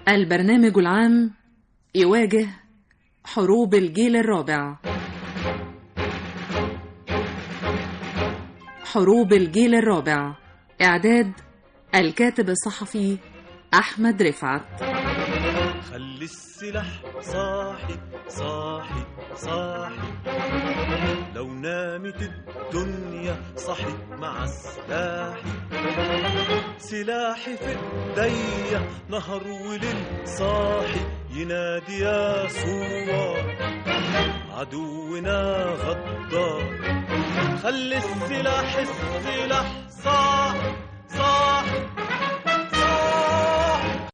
البرنامج العام يواجه حروب الجيل الرابع حروب الجيل الرابع إعداد الكاتب الصحفي أحمد رفعت خلي السلاح صاحي صاحي صاحي لو نامت الدنيا صحي مع السلاح سلاحي في ايديا نهر وليل صاحي ينادي يا صوار عدونا غدار خلي السلاح السلاح صاحي صاحي صاحي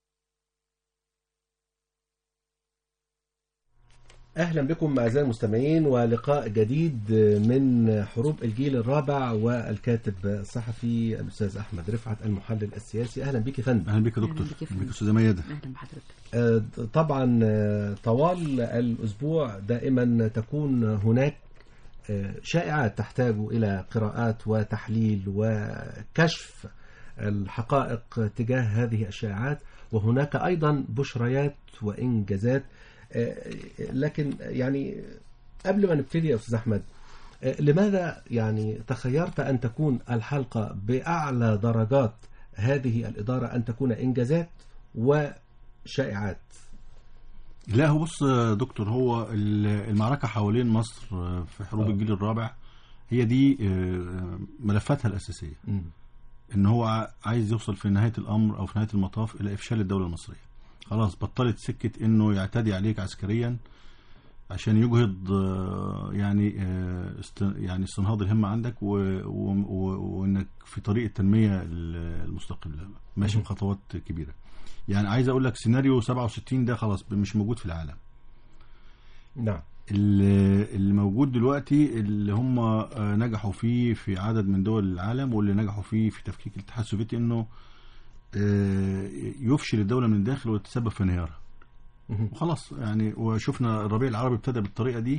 اهلا بكم اعزائي المستمعين ولقاء جديد من حروب الجيل الرابع والكاتب الصحفي الاستاذ احمد رفعت المحلل السياسي اهلا بك يا فندم اهلا بك يا دكتور أهلا بك يا اهلا فندم. بك استاذه ميادة أهلا بحضرتك آه، طبعا آه، طوال الاسبوع دائما تكون هناك آه، شائعات تحتاج الى قراءات وتحليل وكشف الحقائق تجاه هذه الشائعات وهناك ايضا بشريات وانجازات آه، لكن يعني قبل ما نبتدي يا استاذ احمد آه، لماذا يعني تخيرت ان تكون الحلقه باعلى درجات هذه الاداره ان تكون انجازات وشائعات لا هو بص يا دكتور هو ال- المعركه حوالين مصر في حروب آه. الجيل الرابع هي دي آه، ملفاتها الاساسيه مم. ان هو ع- عايز يوصل في نهايه الامر او في نهايه المطاف الى افشال الدوله المصريه خلاص بطلت سكه انه يعتدي عليك عسكريا عشان يجهض آه، يعني آه، است- يعني استنهاض الهمه عندك و- و- و- وانك في طريق التنميه ال- المستقله ماشي مهم. بخطوات كبيره يعني عايز اقول لك سيناريو 67 ده خلاص مش موجود في العالم نعم اللي اللي موجود دلوقتي اللي هم آه، نجحوا فيه في عدد من دول العالم واللي نجحوا فيه في تفكيك الاتحاد السوفيتي انه آه، يفشل الدوله من الداخل ويتسبب في انهيارها مهم. وخلاص يعني وشفنا الربيع العربي ابتدى بالطريقه دي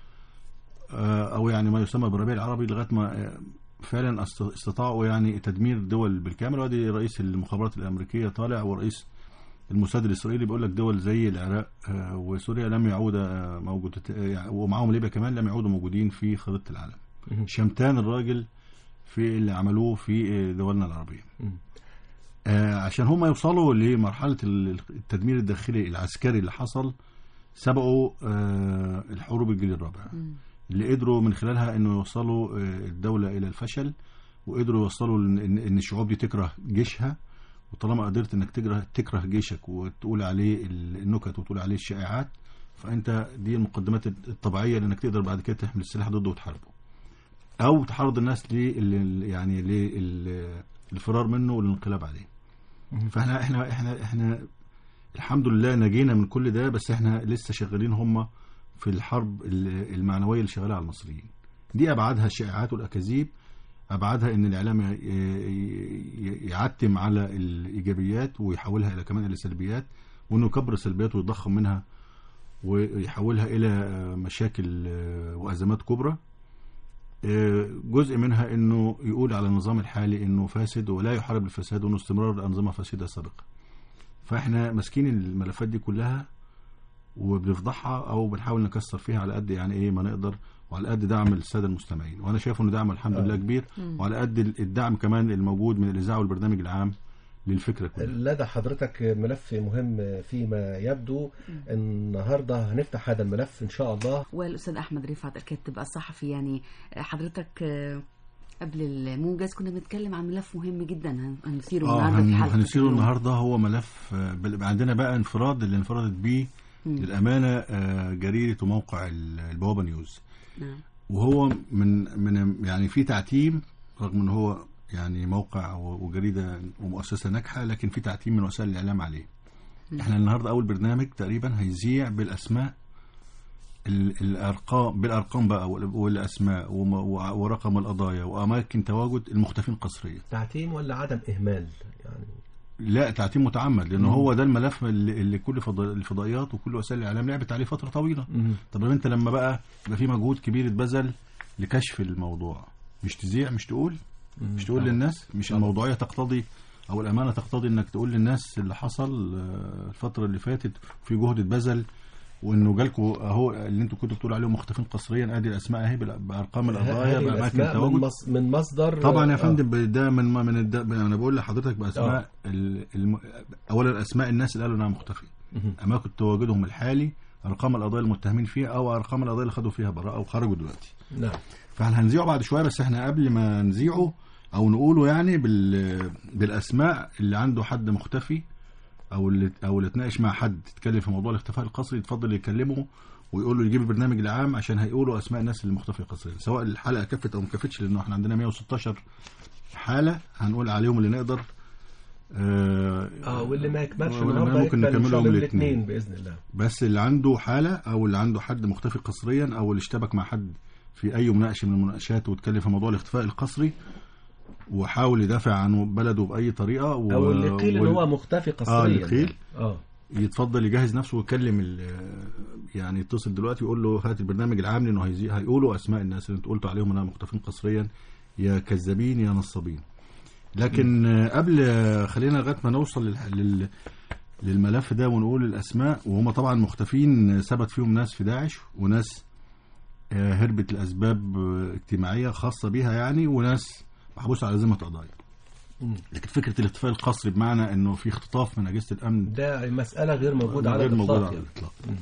آه، او يعني ما يسمى بالربيع العربي لغايه ما آه، فعلا است- استطاعوا يعني تدمير دول بالكامل وادي رئيس المخابرات الامريكيه طالع ورئيس الموساد الاسرائيلي بيقول لك دول زي العراق آه، وسوريا لم يعود آه، موجود آه، ومعاهم ليبيا كمان لم يعودوا موجودين في خريطه العالم مهم. شمتان الراجل في اللي عملوه في آه، دولنا العربيه مم. آه، عشان هم يوصلوا لمرحلة ال- التدمير الداخلي العسكري اللي حصل سبقوا آه، الحروب الجيل الرابع اللي قدروا من خلالها انه يوصلوا آه، الدولة الى الفشل وقدروا يوصلوا ان إن- إن الشعوب دي تكره جيشها وطالما قدرت انك تكره تكره جيشك وتقول عليه ال- النكت وتقول عليه الشائعات فانت دي المقدمات الطبيعيه لانك تقدر بعد كده تحمل السلاح ضده وتحاربه او تحرض الناس لل يعني للفرار منه والانقلاب عليه مهم. فاحنا احنا احنا احنا الحمد لله نجينا من كل ده بس احنا لسه شغالين هم في الحرب ال- المعنويه اللي شغاله على المصريين دي ابعادها الشائعات والاكاذيب ابعادها ان الاعلام ي- ي- يعتم على الايجابيات ويحولها الى كمان الى سلبيات وانه يكبر السلبيات ويضخم منها ويحولها الى مشاكل وازمات كبرى جزء منها انه يقول على النظام الحالي انه فاسد ولا يحارب الفساد وانه استمرار الانظمه فاسده سابقه فاحنا ماسكين الملفات دي كلها وبنفضحها او بنحاول نكسر فيها على قد يعني ايه ما نقدر وعلى قد دعم الساده المستمعين وانا شايف انه دعم الحمد لله كبير وعلى قد الدعم كمان الموجود من الاذاعه والبرنامج العام للفكره كلها لدى حضرتك ملف مهم فيما يبدو النهارده هنفتح هذا الملف ان شاء الله والأستاذ أحمد رفعت الكاتب الصحفي يعني حضرتك آه، قبل الموجز كنا بنتكلم عن ملف مهم جدا هن- هنثيره اه النهارده في هن- حلقة هنسيره اليوم. النهارده هو ملف آه، بل- عندنا بقى انفراد اللي انفردت بيه مم. للامانه آه، جريده وموقع ال- البوابه نيوز نعم. وهو من من يعني في تعتيم رغم ان هو يعني موقع و- وجريده ومؤسسه ناجحه لكن في تعتيم من وسائل الاعلام عليه. احنا النهارده اول برنامج تقريبا هيذيع بالاسماء ال- الارقام بالارقام بقى وال- والاسماء وم- وع- ورقم القضايا واماكن تواجد المختفين قسريا. تعتيم ولا عدم اهمال يعني لا تعتيم متعمد لان هو ده الملف اللي, اللي كل فضا- الفضائيات وكل وسائل الاعلام لعبت عليه فتره طويله. طب انت لما بقى يبقى في مجهود كبير اتبذل لكشف الموضوع مش تذيع مش تقول مش تقول طبعا. للناس مش طبعا. الموضوعيه تقتضي او الامانه تقتضي انك تقول للناس اللي حصل آه، الفتره اللي فاتت في جهد اتبذل وانه جالكوا اهو اللي انتوا كنتوا بتقولوا عليهم مختفين قصريا ادي الاسماء اهي بال- بارقام القضايا هذه باماكن الأسماء من, تواجد مص... من مصدر طبعا يا آه. فندم ده من من الد... انا بقول لحضرتك باسماء ال... الم... اولا اسماء الناس اللي قالوا انها مختفيه مهم. اماكن تواجدهم الحالي ارقام القضايا المتهمين فيها او ارقام القضايا اللي خدوا فيها براءه وخرجوا دلوقتي نعم فاحنا هنذيعه بعد شويه بس احنا قبل ما نذيعه او نقوله يعني بال... بالاسماء اللي عنده حد مختفي او اللي او اللي اتناقش مع حد يتكلم في موضوع الاختفاء القسري يتفضل يكلمه ويقول له يجيب البرنامج العام عشان هيقولوا اسماء الناس اللي مختفيه قسريا سواء الحلقه كفت او ما كفتش لانه احنا عندنا 116 حاله هنقول عليهم اللي نقدر اه اه واللي ما يكملش واللي النهارده ممكن يكمل إن نكمله شاء يوم الله الاثنين. الاثنين باذن الله بس اللي عنده حالة أو اللي عنده حد مختفي قسريا أو اللي اشتبك مع حد في أي مناقشة من المناقشات واتكلم في موضوع الاختفاء القسري وحاول يدافع عن بلده بأي طريقة و... او اللي قيل ان وال- هو مختفي قسريا اه اللي قيل يعني. اه يتفضل يجهز نفسه ويكلم ال- يعني يتصل دلوقتي يقول له هات البرنامج العام لانه هيزي... هيقولوا اسماء الناس اللي انت قلت عليهم انها مختفين قسريا يا كذابين يا نصابين لكن آه، قبل آه، خلينا لغايه ما نوصل لل... لل... للملف ده ونقول الاسماء وهم طبعا مختفين آه، ثبت فيهم ناس في داعش وناس آه، هربت لاسباب آه، اجتماعيه خاصه بيها يعني وناس محبوسه على ذمه قضايا مم. لكن فكره الاختفاء القسري بمعنى انه في اختطاف من اجهزه الامن ده مساله غير موجوده على غير موجود الاطلاق على يعني. الاطلاق مم.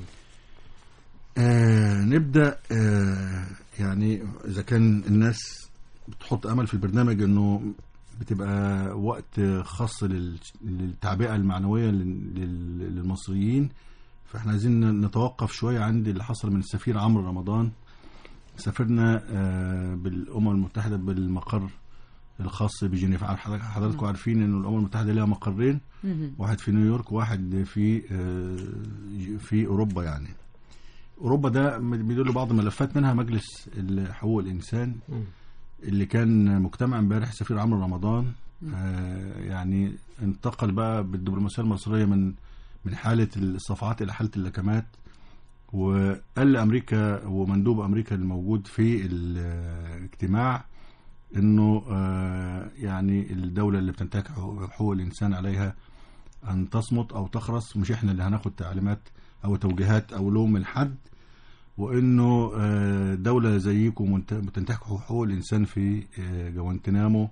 آه نبدا آه يعني اذا كان الناس بتحط امل في البرنامج انه بتبقى وقت خاص لل- للتعبئه المعنويه لل- لل- للمصريين فاحنا عايزين نتوقف شويه عند اللي حصل من السفير عمرو رمضان سافرنا آه بالامم المتحده بالمقر الخاص بجنيف حضرتك- حضراتكم عارفين ان الامم المتحده لها مقرين مهم. واحد في نيويورك وواحد في آه، في اوروبا يعني اوروبا ده بيدل بعض الملفات منها مجلس حقوق الانسان مم. اللي كان مجتمع امبارح السفير عمرو رمضان آه، يعني انتقل بقى بالدبلوماسيه المصريه من من حاله الصفعات الى حاله اللكمات وقال لامريكا ومندوب امريكا الموجود في الاجتماع انه آه، يعني الدوله اللي بتنتهك حقوق حقوق الانسان عليها ان تصمت او تخرس مش احنا اللي هناخد تعليمات او توجيهات او لوم من حد وانه آه، دوله زيكم منت- بتنتهك حقوق الانسان في آه، جوانتنامو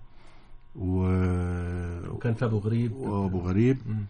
و- وكان في ابو غريب وابو غريب مم.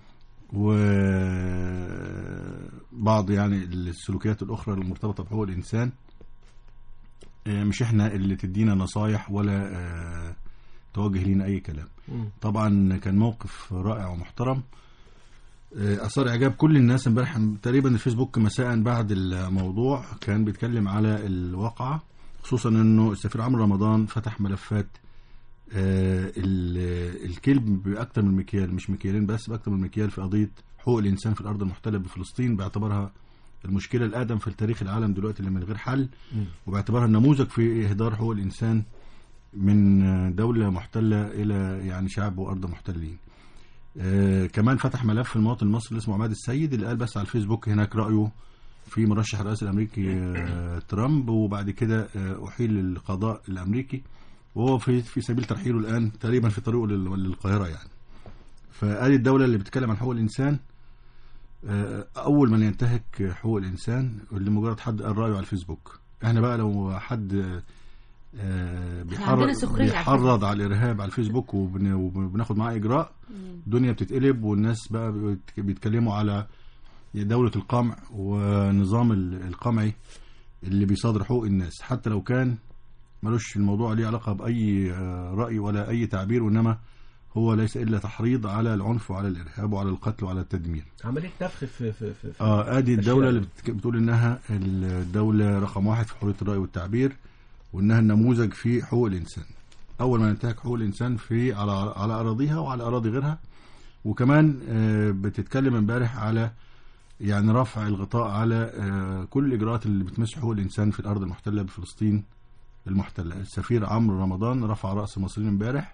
وبعض يعني السلوكيات الأخرى المرتبطة بحقوق الإنسان آه، مش احنا اللي تدينا نصايح ولا آه، توجه لينا أي كلام مم. طبعا كان موقف رائع ومحترم آه، أثار إعجاب كل الناس امبارح تقريبا الفيسبوك مساء بعد الموضوع كان بيتكلم على الواقعة خصوصا انه السفير عمرو رمضان فتح ملفات آه، ال- الكلب بأكتر من مكيال مش مكيالين بس بأكتر من مكيال في قضية حقوق الإنسان في الأرض المحتلة بفلسطين باعتبارها المشكلة الأقدم في تاريخ العالم دلوقتي اللي من غير حل مم. وباعتبارها النموذج في إهدار حقوق الإنسان من آه، دولة محتلة إلى يعني شعب وأرض محتلين آه كمان فتح ملف المواطن المصري اللي اسمه عماد السيد اللي قال بس على الفيسبوك هناك رأيه في مرشح الرئاسي الأمريكي آه ترامب وبعد كده آه أحيل للقضاء الأمريكي وهو في في سبيل ترحيله الآن تقريبا في طريقه لل- للقاهرة يعني فقال الدولة اللي بتتكلم عن حقوق الإنسان آه، أول من ينتهك حقوق الإنسان اللي مجرد حد قال رأيه على الفيسبوك احنا بقى لو حد آه، بيحرض عندنا سخرية على بيحرض على الإرهاب على الفيسبوك وبن- وبناخد معاه إجراء الدنيا بتتقلب والناس بقى بيت- بيتكلموا على دولة القمع ونظام ال- القمعي اللي بيصادر حقوق الناس حتى لو كان ملوش الموضوع ليه علاقة بأي آه، رأي ولا أي تعبير وإنما هو ليس إلا تحريض على العنف وعلى الإرهاب وعلى القتل وعلى التدمير عمليه نفخ في في في, في اه ادي الدولة أشياء. اللي بتك- بتقول انها الدولة رقم واحد في حرية الرأي والتعبير وانها النموذج في حقوق الانسان اول ما ينتهك حقوق الانسان في على على اراضيها وعلى اراضي غيرها وكمان آه، بتتكلم امبارح على يعني رفع الغطاء على آه، كل الاجراءات اللي بتمس حقوق الانسان في الارض المحتله بفلسطين المحتله السفير عمرو رمضان رفع راس المصريين امبارح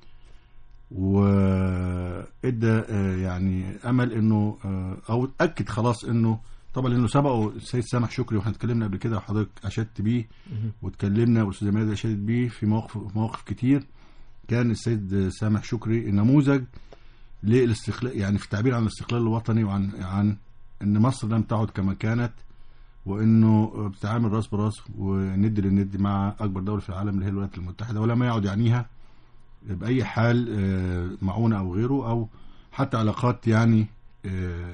وادى آه، يعني امل انه آه، او اتاكد خلاص انه طبعا لانه سبقه السيد سامح شكري واحنا اتكلمنا قبل كده وحضرتك اشدت بيه مهم. واتكلمنا والاستاذ مادة اشادت بيه في مواقف في مواقف كتير كان السيد سامح شكري نموذج للاستقلال يعني في التعبير عن الاستقلال الوطني وعن عن ان مصر لم تعد كما كانت وانه بتتعامل راس براس وند للند مع اكبر دوله في العالم اللي هي الولايات المتحده ولا ما يعد يعنيها باي حال آه، معونه او غيره او حتى علاقات يعني آه،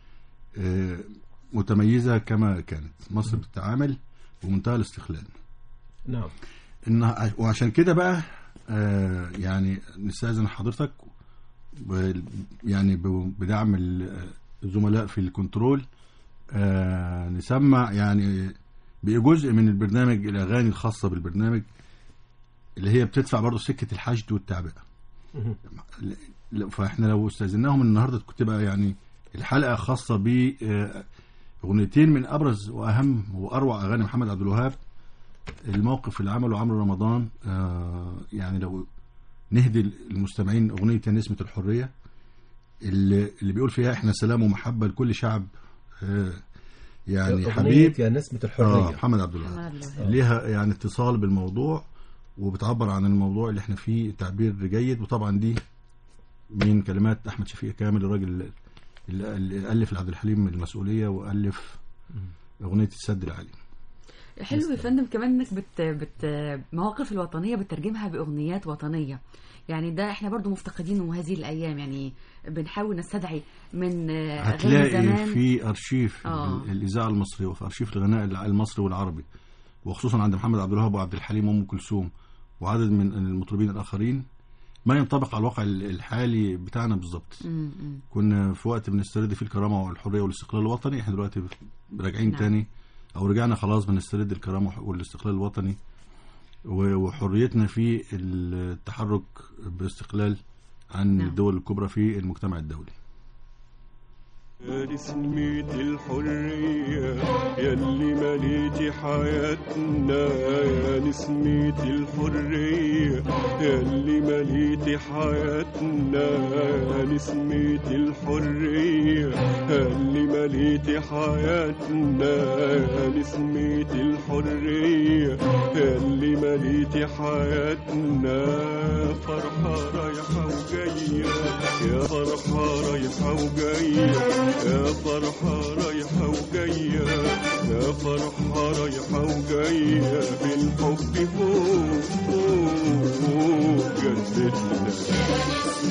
آه، متميزه كما كانت مصر بتتعامل بمنتهى الاستقلال نعم إن وعشان كده بقى آه يعني نستأذن حضرتك ب- يعني ب- بدعم ال- الزملاء في الكنترول آه نسمع يعني بجزء من البرنامج الأغاني الخاصة بالبرنامج اللي هي بتدفع برضه سكة الحشد والتعبئة مهم. ل- فاحنا لو استاذناهم النهارده تبقى يعني الحلقه خاصه ب آه، اغنيتين من ابرز واهم واروع اغاني محمد عبد الوهاب الموقف اللي عمله عمرو رمضان آه، يعني لو نهدي المستمعين اغنيه يا نسمه الحريه اللي, اللي بيقول فيها احنا سلام ومحبه لكل شعب آه، يعني أغنية حبيب يا نسمة اه الحرية محمد عبد الوهاب محمد عبد الوهاب. ليها يعني اتصال بالموضوع وبتعبر عن الموضوع اللي احنا فيه تعبير جيد وطبعا دي من كلمات احمد شفيق كامل الراجل اللي- اللي الف لعبد الحليم المسؤوليه والف اغنيه السد العالي حلو يا فندم كمان انك بت بت مواقف الوطنيه بتترجمها باغنيات وطنيه يعني ده احنا برضو مفتقدينه هذه الايام يعني بنحاول نستدعي من آه، اغاني هتلاقي زمان في ارشيف آه. ال- الاذاعه المصريه وفي ارشيف الغناء الع- المصري والعربي وخصوصا عند محمد عبد الوهاب وعبد الحليم وام كلثوم وعدد من المطربين الاخرين ما ينطبق على الواقع ال- الحالي بتاعنا بالظبط م- م. كنا في وقت بنسترد فيه الكرامه والحريه والاستقلال الوطني احنا دلوقتي راجعين نعم. تاني او رجعنا خلاص بنسترد الكرامه والاستقلال الوطني و- وحريتنا في التحرك باستقلال عن نعم. الدول الكبرى في المجتمع الدولي يا نسمة الحرية يلي مليتي حياتنا يا نسمة الحرية يلي مليتي حياتنا يا نسمة الحرية يلي مليتي حياتنا يا نسمة الحرية يلي مليتي حياتنا فرحة رايحة وجاية يا فرحة رايحة وجاية يا فرحة رايحة وجاية يا فرحة رايحة وجاية بالحب فوق فوق جنتنا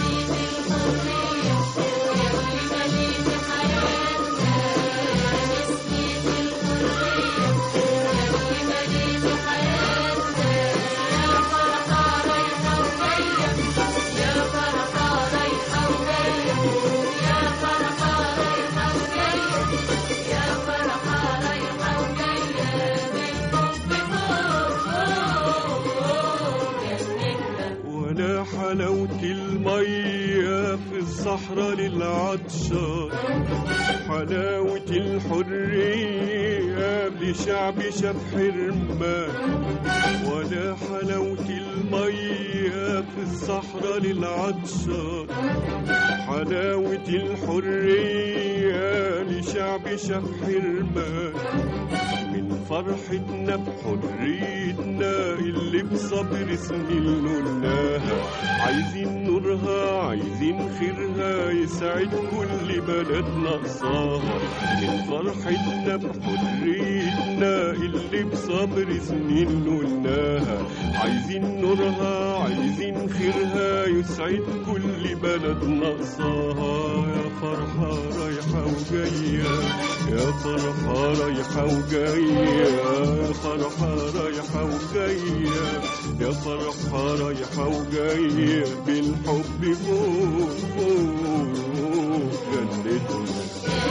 ولا حلاوة المية في الصحراء للعطشان حلاوة الحرية لشعب شاف حرمان ولا حلاوة المية في الصحراء للعطشان حلاوة الحرية لشعب شاف حرمان من فرحتنا بحريتنا اللي بصبر سنين نورناها عايزين نورها عايزين خيرها يسعد كل بلد ناقصاها من فرحتنا بحريتنا اللي بصبر سنين نورناها عايزين نورها عايزين خيرها يسعد كل بلد ناقصاها يا فرحة رايحة وجاية يا فرحة رايحة وجاية يا فرحة رايحة وجاية يا فرحة رايحة وجاية بالحب فوق فوق جنتنا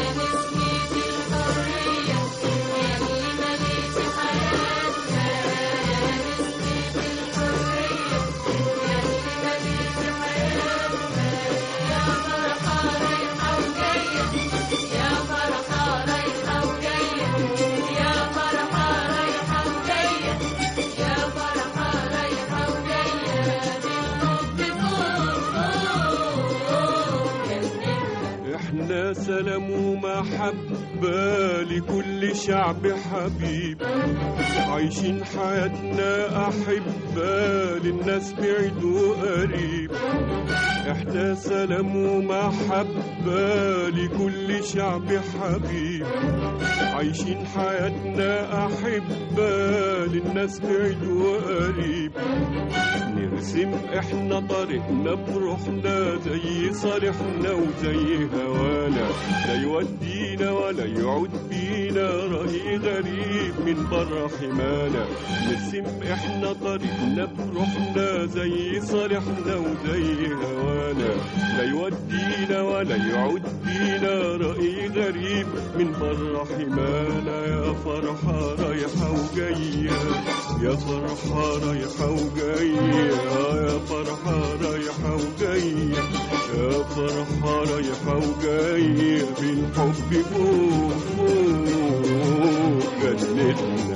احنا سلام ومحبة لكل شعب حبيب عايشين حياتنا أحبة للناس بعيد وقريب احنا سلام ومحبة لكل شعب حبيب عايشين حياتنا أحبة للناس بعيد وقريب نرسم احنا طريقنا بروحنا زي صالحنا وزي هوانا لا يودينا ولا يعود بينا رأي غريب من برا حمانا نرسم احنا طريقنا بروحنا زي صالحنا وزي هوانا لا يودينا ولا يعود بينا رأي غريب من برا حمانا يا فرحة رايحة وجاية يا فرحة رايحة وجاية يا فرحة رايحة وجاية يا فرحة رايحة وجاية بالحب فوق فوق جنتنا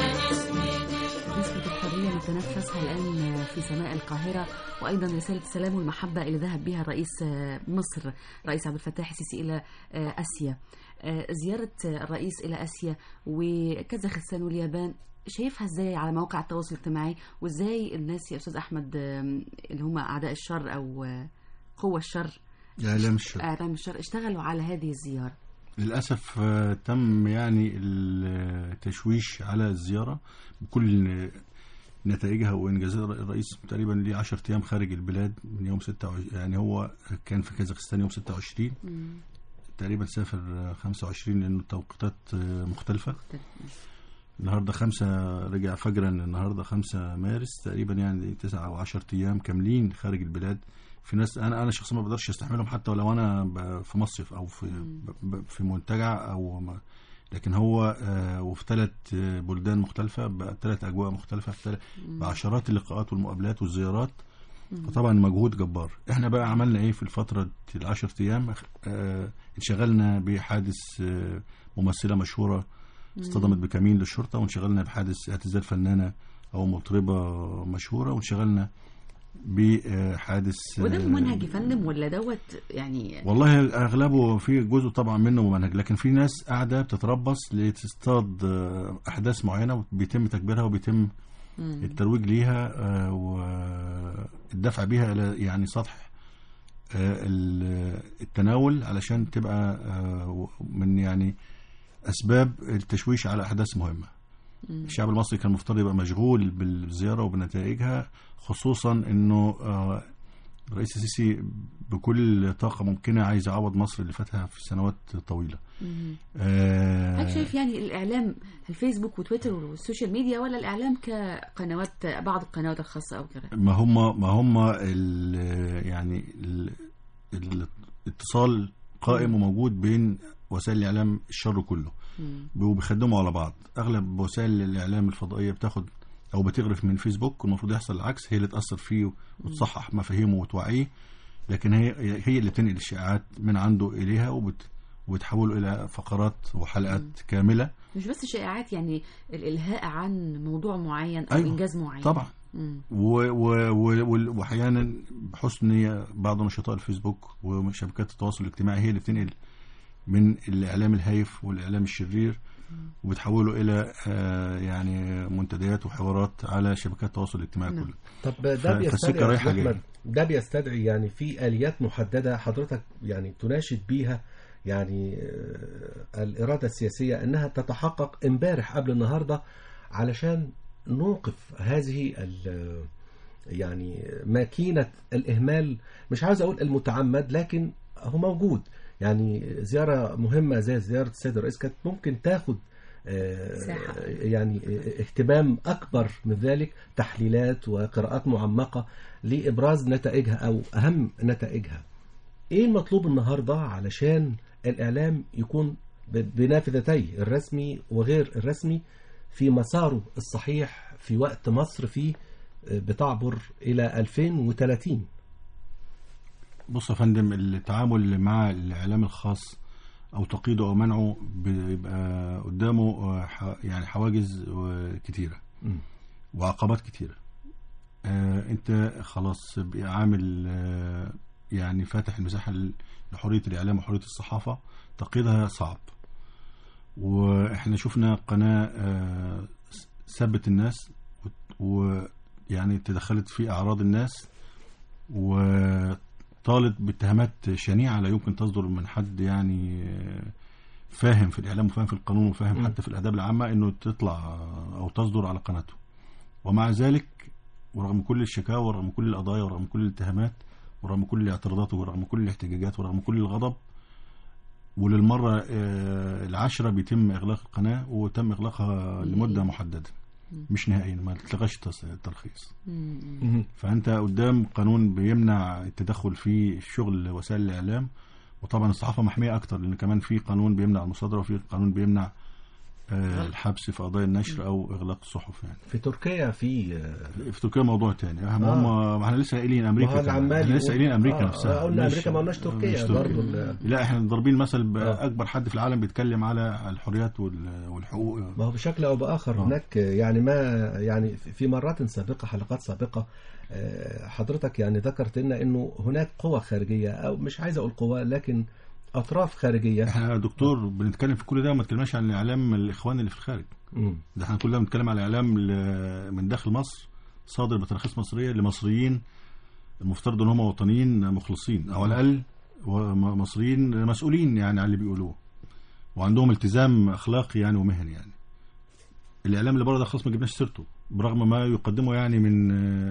نسبة الحرية نتنفسها الآن في سماء القاهرة وأيضا رسالة السلام والمحبة اللي ذهب بها رئيس مصر رئيس عبد الفتاح السيسي إلى آسيا زيارة الرئيس إلى آسيا وكازاخستان واليابان شايفها ازاي على مواقع التواصل الاجتماعي وازاي الناس يا استاذ احمد اللي هم اعداء الشر او قوى الشر اعلام الشر اعلام الشر اشتغلوا على هذه الزياره للاسف آه، تم يعني التشويش على الزياره بكل نتائجها وانجازات الرئيس تقريبا ليه 10 ايام خارج البلاد من يوم 26 يعني هو كان في كازاخستان يوم 26 تقريبا سافر آه، 25 لانه التوقيتات آه، مختلفه النهارده خمسة رجع فجرا النهارده خمسة مارس تقريبا يعني تسعة أو عشرة أيام كاملين خارج البلاد في ناس أنا أنا شخصيا ما بقدرش أستحملهم حتى ولو أنا ب- في مصيف أو في ب- ب- في منتجع أو ما لكن هو آه، وفي ثلاث بلدان مختلفة بثلاث أجواء مختلفة في تلات- بعشرات اللقاءات والمقابلات والزيارات فطبعا مجهود جبار احنا بقى عملنا ايه في الفترة العشر ايام آه، انشغلنا بحادث آه، ممثلة مشهورة اصطدمت بكمين للشرطة وانشغلنا بحادث اعتزال فنانة أو مطربة مشهورة وانشغلنا بحادث وده آه، ممنهج يا فندم ولا دوت يعني والله اغلبه في جزء طبعا منه ممنهج لكن في ناس قاعده بتتربص لتصطاد آه، احداث معينه وبيتم تكبيرها وبيتم الترويج ليها آه، والدفع بيها الى يعني سطح آه، ال- التناول علشان تبقى آه، من يعني اسباب التشويش على احداث مهمه الشعب المصري كان المفترض يبقى مشغول بالزياره وبنتائجها خصوصا انه آه، الرئيس السيسي بكل طاقه ممكنه عايز يعوض مصر اللي فاتها في سنوات طويله آه، حضرتك شايف يعني الاعلام الفيسبوك وتويتر والسوشيال ميديا ولا الاعلام كقنوات بعض القنوات الخاصه او كده ما هم ما هم ال- يعني ال- الاتصال قائم وموجود بين وسائل الاعلام الشر كله وبيخدموا على بعض اغلب وسائل الاعلام الفضائيه بتاخد او بتغرف من فيسبوك والمفروض يحصل العكس هي اللي تاثر فيه وتصحح مفاهيمه وتوعيه لكن هي هي اللي بتنقل الشائعات من عنده اليها وبت وبتحوله الى فقرات وحلقات كامله مش بس شائعات يعني الالهاء عن موضوع معين او أيوة، انجاز معين طبعا مم. و- و- و- وال- واحيانا بحسن نيه بعض نشطاء الفيسبوك وشبكات التواصل الاجتماعي هي اللي بتنقل من الاعلام الهايف والاعلام الشرير وبتحوله الى آه، يعني منتديات وحوارات على شبكات التواصل الاجتماعي نعم. كله طب ده ف- بيستدعي فالسكة يا رايحة أستاذ جاية. أحمد، ده بيستدعي يعني في آليات محددة حضرتك يعني تناشد بيها يعني آه، الإرادة السياسية أنها تتحقق امبارح قبل النهاردة علشان نوقف هذه ال- يعني ماكينة الإهمال مش عاوز أقول المتعمد لكن هو موجود يعني زيارة مهمة زي زيارة السيد الرئيس كانت ممكن تاخد آه، ساحة. يعني اهتمام أكبر من ذلك تحليلات وقراءات معمقة لإبراز نتائجها أو أهم نتائجها إيه المطلوب النهاردة علشان الإعلام يكون ب- بنافذتيه الرسمي وغير الرسمي في مساره الصحيح في وقت مصر فيه آه، بتعبر إلى 2030 بص يا فندم التعامل مع الاعلام الخاص او تقييده او منعه بيبقى قدامه آه، ح- يعني حواجز آه، كتيره مم. وعقبات كتيره آه، انت خلاص بقى عامل آه، يعني فاتح المساحه ل- لحريه الاعلام وحريه الصحافه تقييدها صعب واحنا شفنا قناه آه، س- سبت الناس وت- ويعني تدخلت في اعراض الناس و طالت باتهامات شنيعه لا يمكن تصدر من حد يعني آه، فاهم في الاعلام وفاهم في القانون وفاهم مم. حتى في الاداب العامه انه تطلع آه، او تصدر على قناته ومع ذلك ورغم كل الشكاوى ورغم كل القضايا ورغم كل الاتهامات ورغم كل الاعتراضات ورغم كل الاحتجاجات ورغم كل الغضب وللمرة آه، العاشرة بيتم إغلاق القناة وتم إغلاقها لمدة محددة مش نهائيا ما تلغاش التص- الترخيص مم. مهم. فأنت قدام قانون بيمنع التدخل في شغل وسائل الإعلام وطبعا الصحافة محمية أكتر لأن كمان في قانون بيمنع المصادرة وفي قانون بيمنع آه، الحبس في قضايا النشر أو إغلاق الصحف يعني في تركيا في آه، في تركيا موضوع تاني هم آه. هم ما احنا لسه قايلين امريكا ما هو كمان. العمال احنا لسه يقول- قايلين امريكا آه، نفسها آه، قلنا مش- أمريكا ما قلناش تركيا، مش برضو ال- لا احنا ضاربين مثل آه. باكبر حد في العالم بيتكلم على الحريات وال- والحقوق ما هو بشكل او باخر آه. هناك يعني ما يعني في مرات سابقه حلقات سابقه آه، حضرتك يعني ذكرت لنا انه هناك قوى خارجيه او مش عايز اقول قوى لكن اطراف خارجيه احنا يا دكتور بنتكلم في كل ده وما تكلمناش عن الاعلام الاخوان اللي في الخارج مم. ده احنا كلنا بنتكلم على اعلام ل- من داخل مصر صادر بتراخيص مصريه لمصريين المفترض ان هم وطنيين مخلصين او على الاقل وم- مصريين مسؤولين يعني على اللي بيقولوه وعندهم التزام اخلاقي يعني ومهني يعني الاعلام اللي بره ده خلاص ما جبناش سيرته برغم ما يقدمه يعني من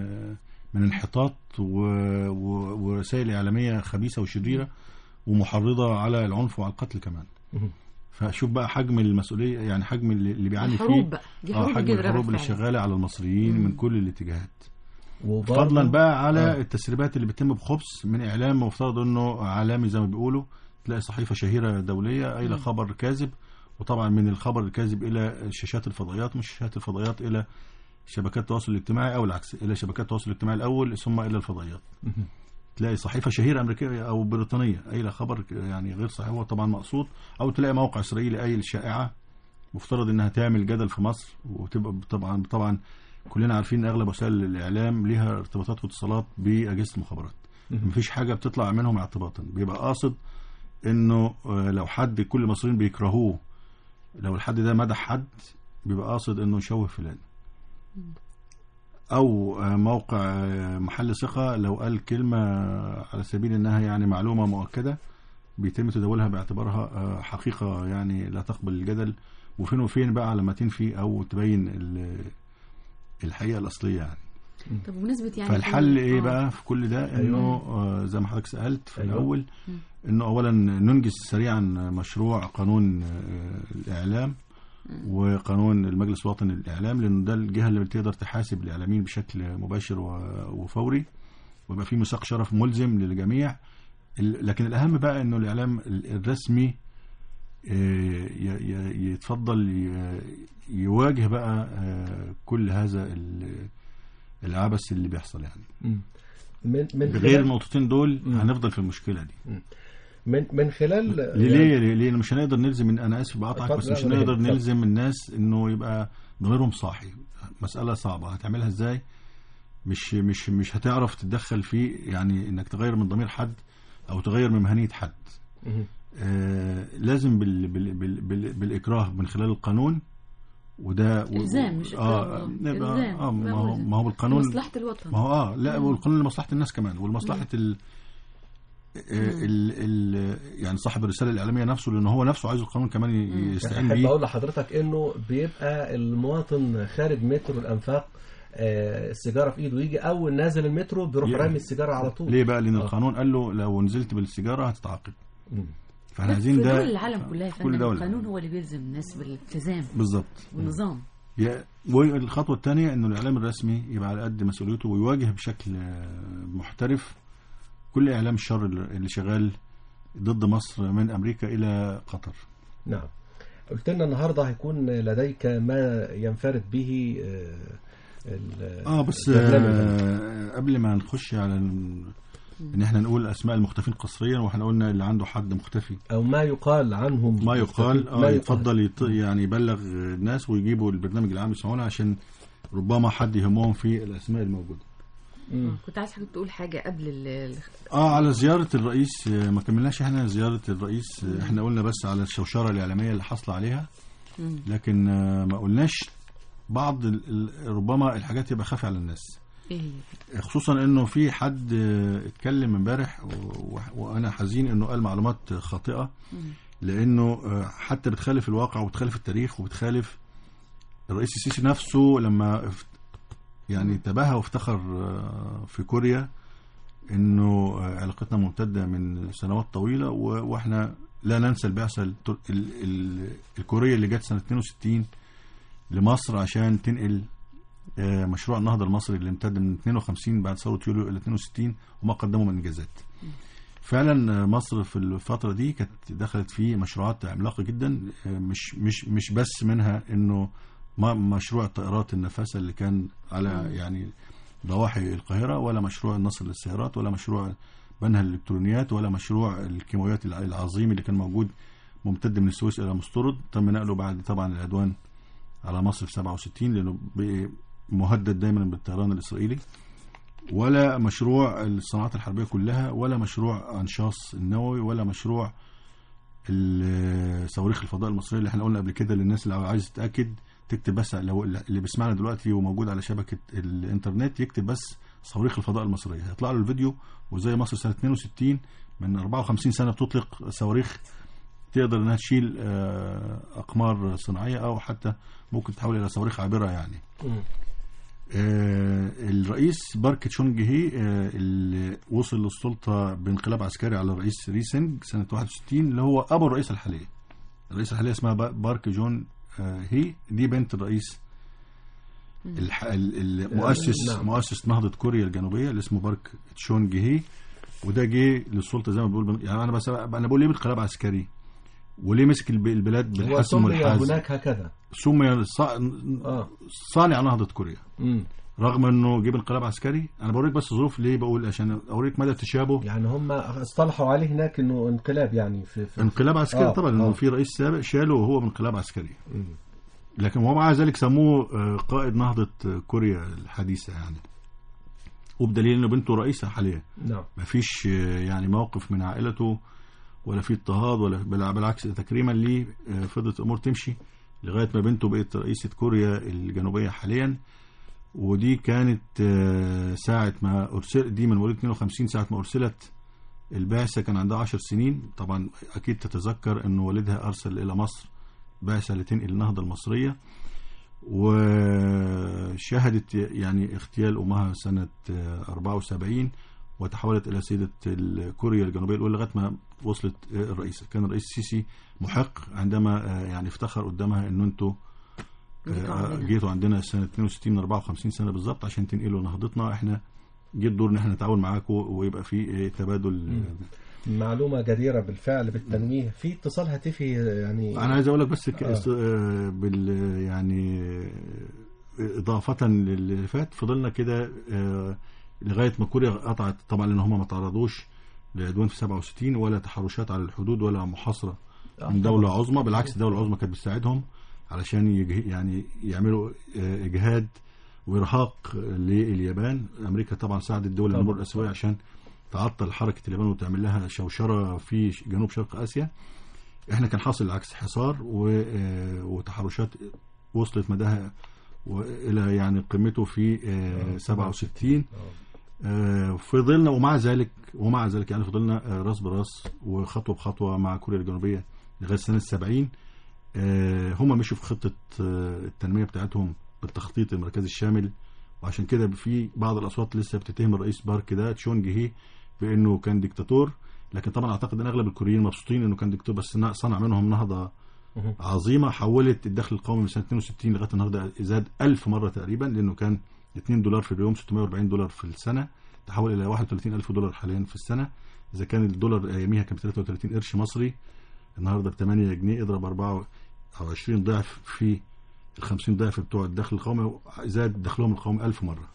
من انحطاط و- و- ورسائل اعلاميه خبيثه وشريره ومحرضه على العنف وعلى القتل كمان مم. فشوف بقى حجم المسؤوليه يعني حجم اللي اللي بيعاني فيه الحروب بقى دي اه حروب حجم الجدران الحروب اللي فعلا. شغاله على المصريين مم. من كل الاتجاهات وبرضه- فضلا بقى على آه. التسريبات اللي بتتم بخبث من اعلام مفترض انه عالمي زي ما بيقولوا تلاقي صحيفه شهيره دوليه قايله مم. خبر كاذب وطبعا من الخبر الكاذب الى شاشات الفضائيات مش شاشات الفضائيات الى شبكات التواصل الاجتماعي او العكس الى شبكات التواصل الاجتماعي الاول ثم الى الفضائيات مهم. تلاقي صحيفه شهيره امريكيه او بريطانيه قايله خبر يعني غير صحيح هو طبعا مقصود او تلاقي موقع اسرائيلي قايل شائعه مفترض انها تعمل جدل في مصر وتبقى طبعا طبعا كلنا عارفين ان اغلب وسائل الاعلام ليها ارتباطات واتصالات باجهزه المخابرات مهم. مفيش حاجه بتطلع منهم اعتباطا بيبقى قاصد انه آه، لو حد كل المصريين بيكرهوه لو الحد ده مدح حد بيبقى قاصد انه يشوه فلان او آه، موقع آه، محل ثقه لو قال كلمه على سبيل انها يعني معلومه مؤكده بيتم تداولها باعتبارها آه، حقيقه يعني لا تقبل الجدل وفين وفين بقى لما تنفي او تبين ال- الحقيقه الاصليه يعني طب بمناسبة يعني فالحل ايه آه. بقى في كل ده انه أيوة. آه، زي ما حضرتك سالت في أيوة. الاول مم. انه اولا ننجز سريعا مشروع قانون آه، الاعلام وقانون المجلس الوطني للاعلام لان ده الجهه اللي بتقدر تحاسب الاعلاميين بشكل مباشر و- وفوري ويبقى في ميثاق شرف ملزم للجميع ال- لكن الاهم بقى انه الاعلام ال- الرسمي آه، ي- ي- يتفضل ي- يواجه بقى آه، كل هذا ال- العبث اللي بيحصل يعني مم. من من بغير خلال النقطتين دول مم. هنفضل في المشكله دي من من خلال ليه ليه ليه, ليه مش هنقدر نلزم انا اسف بقطعك اتفضل، بس لا، مش ولا هنقدر يهمك، نلزم الناس انه يبقى ضميرهم صاحي مساله صعبه هتعملها ازاي مش مش مش هتعرف تتدخل في يعني انك تغير من ضمير حد او تغير من مهنيه حد مهم. آه لازم بال بال بال بال بالاكراه من خلال القانون وده و- إلزام مش اه إكراه. نبقى إلزام. اه ما لا، هو ملزم. ما هو بالقانون مصلحة الوطن ما هو اه لا مم. والقانون لمصلحه الناس كمان ولمصلحه ال ال ال يعني صاحب الرساله الاعلاميه نفسه لان هو نفسه عايز القانون كمان ي- مم. يستعين احب بيه اقول لحضرتك انه بيبقى المواطن خارج مترو الانفاق آه، السيجاره في ايده يجي اول نازل المترو بيروح يعني رامي السيجاره على طول ليه بقى لان آه. القانون قال له لو نزلت بالسيجاره هتتعاقب مم. فاحنا ده عايزين في ده دول العالم كلها يا في كل فندم دوله القانون هو اللي بيلزم الناس بالالتزام بالظبط والنظام يا- والخطوه الثانيه انه الاعلام الرسمي يبقى على قد مسؤوليته ويواجه بشكل آه، محترف كل اعلام الشر اللي اللي شغال ضد مصر من امريكا الى قطر نعم قلت لنا النهارده هيكون لديك ما ينفرد به آه، ال- اه بس البرنامج ده. آه قبل ما نخش على ال- ان احنا نقول اسماء المختفين قسريا واحنا قلنا اللي عنده حد مختفي او ما يقال عنهم ما يقال ما اه يتفضل يط... يعني يبلغ الناس ويجيبوا البرنامج العام يسمعونا عشان ربما حد يهمهم في الاسماء الموجوده مم. كنت عايز حضرتك تقول حاجة قبل ال ال- اه على زياره الرئيس آه، ما كملناش احنا زياره الرئيس آه، احنا قلنا بس على الشوشره الاعلاميه اللي حاصله عليها مم. لكن آه، ما قلناش بعض ال- ال- ربما الحاجات يبقى خافيه على الناس ايه هي؟ خصوصا انه في حد آه، اتكلم امبارح و- وانا حزين انه قال معلومات خاطئه لانه آه، حتى بتخالف الواقع وبتخالف التاريخ وبتخالف الرئيس السيسي نفسه لما افت- يعني تباهى وافتخر آه، في كوريا انه آه، علاقتنا ممتده من سنوات طويله و- واحنا لا ننسى البعثه التر- ال- ال- الكوريه اللي جت سنه 62 لمصر عشان تنقل آه، مشروع النهضه المصري اللي امتد من 52 بعد ثوره يوليو الى 62 وما قدمه من انجازات. فعلا آه، مصر في الفتره دي كانت دخلت في مشروعات عملاقه جدا آه، مش مش مش بس منها انه ما- مشروع الطائرات النفاثه اللي كان على يعني ضواحي القاهره ولا مشروع النصر للسيارات ولا مشروع بنها الالكترونيات ولا مشروع الكيماويات الع- العظيم اللي كان موجود ممتد من السويس الى مسترد تم نقله بعد طبعا العدوان على مصر في 67 لانه بقي مهدد دايما بالطيران الاسرائيلي ولا مشروع الصناعات الحربيه كلها ولا مشروع انشاص النووي ولا مشروع ال- صواريخ الفضاء المصريه اللي احنا قلنا قبل كده للناس اللي عايز تتاكد تكتب بس لو اللي بيسمعنا دلوقتي وموجود على شبكه الانترنت يكتب بس صواريخ الفضاء المصريه هيطلع له الفيديو وزي مصر سنه 62 من 54 سنه بتطلق صواريخ تقدر انها تشيل آه، اقمار صناعيه او حتى ممكن تتحول الى صواريخ عابره يعني آه، الرئيس بارك تشونج هي آه، اللي وصل للسلطة بانقلاب عسكري على الرئيس ريسنج سنة 61 اللي هو أبو الرئيس الحالية الرئيس الحالية اسمها با- بارك جون آه، هي دي بنت الرئيس الح... ال- المؤسس نعم. مؤسس نهضة كوريا الجنوبية اللي اسمه بارك تشونج هي وده جه للسلطة زي ما بقول بن- يعني أنا بس أنا بقول ليه بانقلاب عسكري وليه مسك الب- البلاد بالحسم وسمي والحازم هناك هكذا سمي ص- اه صانع نهضة كوريا مم. رغم انه جيب انقلاب عسكري انا بوريك بس ظروف ليه بقول عشان اوريك مدى التشابه يعني هم اصطلحوا عليه هناك انه انقلاب يعني في, في انقلاب عسكري آه، طبعا آه. انه في رئيس سابق شاله وهو بانقلاب عسكري مم. لكن هو مع ذلك سموه آه، قائد نهضة آه، كوريا الحديثة يعني وبدليل انه بنته رئيسة حاليا نعم ما فيش آه، يعني موقف من عائلته ولا في اضطهاد ولا بل- بالعكس تكريما ليه آه، فضلت الامور تمشي لغايه ما بنته بقت رئيسه كوريا الجنوبيه حاليا ودي كانت آه، ساعه ما ارسل دي من مواليد 52 ساعه ما ارسلت البعثه كان عندها 10 سنين طبعا اكيد تتذكر ان والدها ارسل الى مصر بعثه لتنقل النهضه المصريه وشهدت يعني اغتيال امها سنه آه، 74 وتحولت الى سيده ال- كوريا الجنوبيه الاولى لغايه ما وصلت آه، الرئيسه كان الرئيس السيسي محق عندما آه، يعني افتخر قدامها انه انتوا جيتوا آه، عندنا. جيتوا عندنا سنه 62 من 54 سنه بالظبط عشان تنقلوا نهضتنا احنا جه الدور ان احنا نتعاون معاكم ويبقى في آه، تبادل معلومة جديرة بالفعل بالتنويه في اتصال هاتفي يعني انا عايز اقول لك بس ك- آه. است- آه، بال يعني آه، اضافه للي فات فضلنا كده آه، لغايه ما كوريا قطعت طبعا لان هم ما تعرضوش لعدوان في 67 ولا تحرشات على الحدود ولا محاصره آه، من دوله عظمى بالعكس الدوله العظمى كانت بتساعدهم علشان يجه يعني يعملوا آه، اجهاد وارهاق لليابان امريكا طبعا ساعدت الدول طبعاً. النمور الاسيويه عشان تعطل حركه اليابان وتعمل لها شوشره في جنوب شرق اسيا احنا كان حاصل العكس حصار و- آه، وتحرشات وصلت مداها الى يعني قمته في آه، 67 آه، فضلنا ومع ذلك ومع ذلك يعني فضلنا آه، راس براس وخطوه بخطوه مع كوريا الجنوبيه لغايه سنه 70 آه، هم مشوا في خطه آه، التنميه بتاعتهم بالتخطيط المركزي الشامل وعشان كده في بعض الاصوات لسه بتتهم الرئيس بارك ده تشونج هي بانه كان ديكتاتور لكن طبعا اعتقد ان اغلب الكوريين مبسوطين انه كان دكتور بس صنع منهم نهضه مهم. عظيمه حولت الدخل القومي من سنه 62 لغايه النهارده زاد 1000 مره تقريبا لانه كان 2 دولار في اليوم 640 دولار في السنه تحول الى 31000 دولار حاليا في السنه اذا كان الدولار اياميها كان ب 33 قرش مصري النهارده ب 8 جنيه اضرب 4 او 20 ضعف في ال 50 ضعف بتوع الدخل القومي زاد دخلهم القومي 1000 مره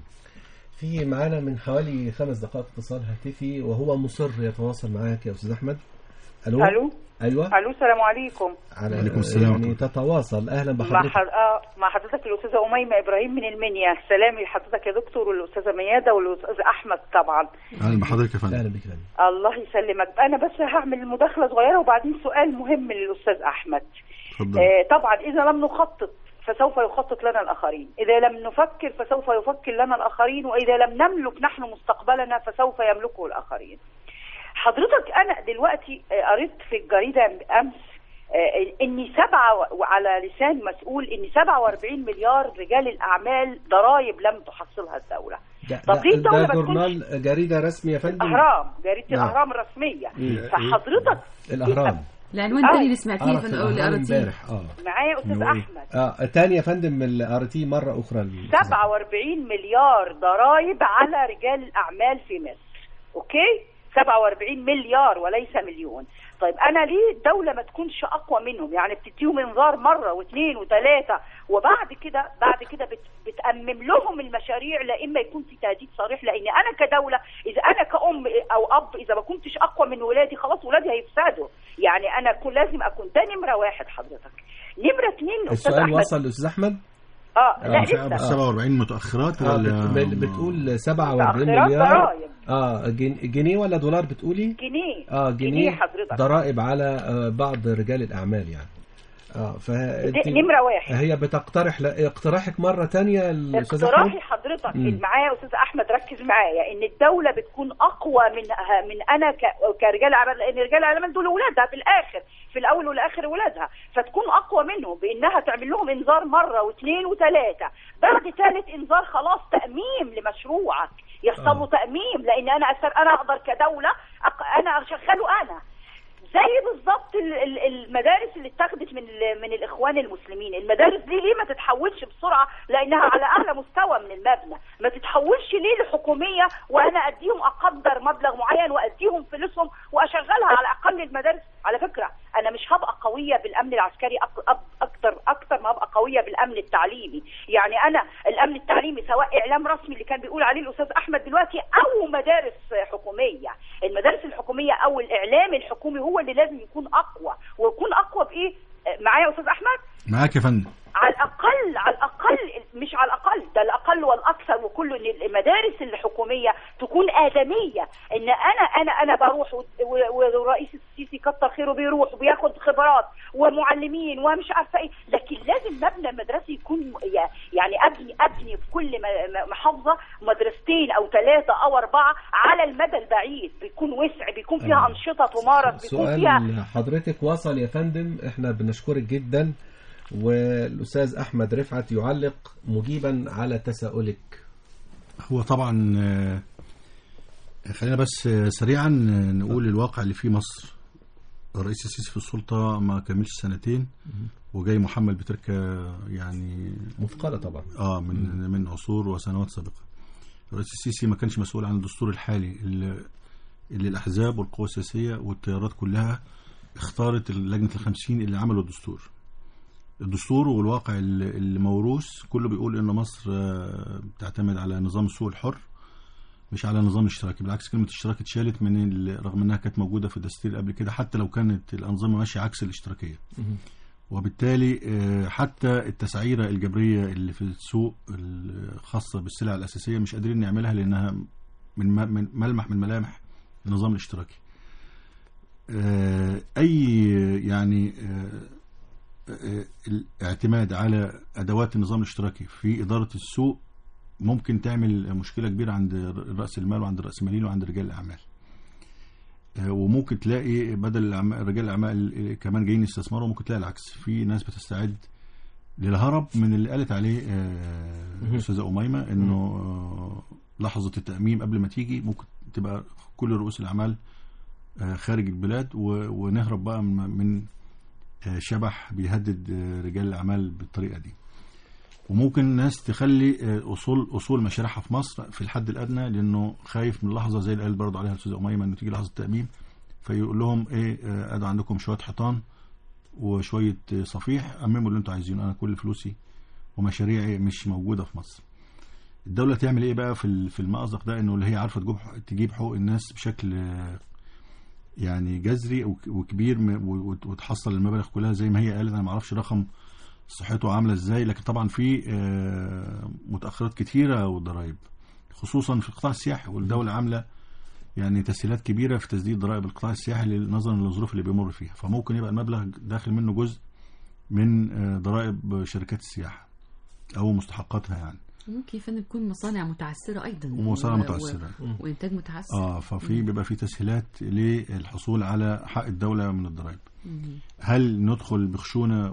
في معانا من حوالي خمس دقائق اتصال هاتفي وهو مصر يتواصل معاك يا استاذ احمد الو الو ايوه الو السلام عليكم على عليكم السلام يعني ورحمة تتواصل اهلا مع بحضرتك حض... آه مع حضرتك الاستاذه اميمه ابراهيم من المنيا سلامي لحضرتك يا دكتور والاستاذه مياده والاستاذ احمد طبعا اهلا بحضرتك يا فندم اهلا بك فندم الله يسلمك انا بس هعمل مداخله صغيره وبعدين سؤال مهم للاستاذ احمد اتفضل آه طبعا اذا لم نخطط فسوف يخطط لنا الآخرين إذا لم نفكر فسوف يفكر لنا الآخرين وإذا لم نملك نحن مستقبلنا فسوف يملكه الآخرين حضرتك أنا دلوقتي آه، قريت في الجريدة أمس آه، إن سبعة وعلى لسان مسؤول إن 47 مليار رجال الأعمال ضرائب لم تحصلها الدولة ده, طب ليه ده, الدولة ده ما تكونش جورنال جريدة رسمي يا فندم الأهرام جريدة نعم. الأهرام الرسمية مم. فحضرتك الأهرام العنوان آه. الثاني اللي سمعتيه قرأت في أو اللي الأهرام قرأتيه امبارح اه معايا أستاذ إنه إيه؟ أحمد اه تاني يا فندم اللي قريتيه مرة أخرى ال- 47 مليار ضرائب على رجال الأعمال في مصر أوكي 47 مليار وليس مليون طيب أنا ليه الدولة ما تكونش أقوى منهم يعني بتديهم إنذار مرة واثنين وثلاثة وبعد كده بعد كده بت بتأمم لهم المشاريع لا إما يكون في تهديد صريح لأن أنا كدولة إذا أنا كأم أو أب إذا ما كنتش أقوى من ولادي خلاص ولادي هيفسدوا يعني أنا كن لازم أكون ده نمرة واحد حضرتك نمرة اثنين أستاذ السؤال أحمد وصل لأستاذ أحمد اه لا مش عارف لسه 47 متأخرات آه ولا بت... بتقول 47 متأخرات مليار ضرائب. اه جن... جنيه ولا دولار بتقولي؟ جنيه اه جنيه حضرتك ضرائب على آه بعض رجال الأعمال يعني اه ف دي نمرة واحد هي بتقترح لا اقتراحك مرة تانية الأستاذ اقتراحي أحمد حضرتك مم. معايا يا استاذ احمد ركز معايا ان الدوله بتكون اقوى من من انا ك- كرجال اعمال لان رجال الاعمال دول اولادها في الاخر في الاول والاخر اولادها فتكون اقوى منهم بانها تعمل لهم انذار مره واثنين وثلاثه بعد ثالث انذار خلاص تاميم لمشروعك يحصل له آه. تاميم لان انا أسر انا اقدر كدوله أق- انا اشغله انا زي بالظبط ال- ال- المدارس اللي اتخذت من ال- من الاخوان المسلمين المدارس دي ليه ما تتحولش بسرعه لانها على اعلى مستوى من المبنى ما تتحولش ليه لحكوميه وانا اديهم اقدر مبلغ معين واديهم فلوسهم واشغلها على اقل المدارس على فكره انا مش هبقى قويه بالامن العسكري أك- أك- اكتر اكتر ما هبقى قويه بالامن التعليمي يعني انا الامن التعليمي سواء اعلام رسمي اللي كان بيقول عليه الاستاذ احمد دلوقتي او مدارس حكوميه المدارس الحكوميه او الاعلام الحكومي هو اللي لازم يكون اقوى ويكون اقوى بايه معايا يا استاذ احمد معاك يا فندم على الاقل على الاقل مش على الاقل ده الاقل والاكثر وكله ان المدارس الحكوميه تكون ادميه ان انا انا انا بروح و- و- والرئيس السيسي كتر خيره بيروح وبياخد خبرات ومعلمين ومش عارفه ايه لكن لازم مبنى المدرسه يكون ي- يعني ابني ابني في كل م- م- محافظه مدرستين او ثلاثه او اربعه على المدى البعيد بيكون وسع بيكون فيها آه. انشطه تمارس بيكون فيها سؤال حضرتك وصل يا فندم احنا بنشكرك جدا والأستاذ أحمد رفعت يعلق مجيبا على تساؤلك هو طبعا آه، خلينا بس آه، سريعا آه، نقول الواقع اللي فيه مصر الرئيس السيسي في السلطة ما كملش سنتين وجاي محمل بتركة يعني مثقلة طبعا اه من من عصور وسنوات سابقة الرئيس السيسي ما كانش مسؤول عن الدستور الحالي اللي, اللي الأحزاب والقوى السياسية والتيارات كلها اختارت لجنة الخمسين اللي عملوا الدستور الدستور والواقع اللي اللي موروث كله بيقول ان مصر آه، بتعتمد على نظام السوق الحر مش على نظام الاشتراكي بالعكس كلمه اشتراك اتشالت من ال- رغم انها كانت موجوده في الدستور قبل كده حتى لو كانت الانظمه ماشيه عكس الاشتراكيه وبالتالي آه، حتى التسعيره الجبريه اللي في السوق الخاصه بالسلع الاساسيه مش قادرين نعملها لانها من م- من ملمح من ملامح النظام الاشتراكي آه، اي يعني آه، آه، الاعتماد على ادوات النظام الاشتراكي في اداره السوق ممكن تعمل مشكله كبيره عند راس المال وعند الراسماليين وعند رجال الاعمال آه، وممكن تلاقي بدل الأعمال- رجال الاعمال كمان جايين يستثمروا ممكن تلاقي العكس في ناس بتستعد للهرب من اللي قالت عليه آه، الاستاذه اميمه انه آه، لحظه التاميم قبل ما تيجي ممكن تبقى كل رؤوس الاعمال آه، خارج البلاد و- ونهرب بقى من من آه، شبح بيهدد آه، رجال الاعمال بالطريقه دي وممكن ناس تخلي آه، اصول اصول مشاريعها في مصر في الحد الادنى لانه خايف من لحظه زي اللي قال برضه عليها الاستاذ اميمه انه تيجي لحظه التاميم فيقول لهم ايه آه، ادوا عندكم شويه حيطان وشويه آه، صفيح امموا اللي انتوا عايزينه انا كل فلوسي ومشاريعي مش موجوده في مصر الدوله تعمل ايه بقى في ال- في المأزق ده انه اللي هي عارفه تجيب تجيب حقوق الناس بشكل آه، يعني جذري وك- وكبير م- و- وت- وتحصل المبالغ كلها زي ما هي قالت انا ما اعرفش رقم صحته عامله ازاي لكن طبعا في آه، متاخرات كتيره والضرائب خصوصا في القطاع السياحي والدوله عامله يعني تسهيلات كبيره في تسديد ضرائب القطاع السياحي نظرا للظروف اللي بيمر فيها فممكن يبقى المبلغ داخل منه جزء من آه، ضرائب شركات السياحه او مستحقاتها يعني ممكن يا فندم تكون مصانع متعثره ايضا ومصانع و- متعثره و... وانتاج متعثر اه ففي بيبقى في تسهيلات للحصول على حق الدوله من الضرائب مم. هل ندخل بخشونه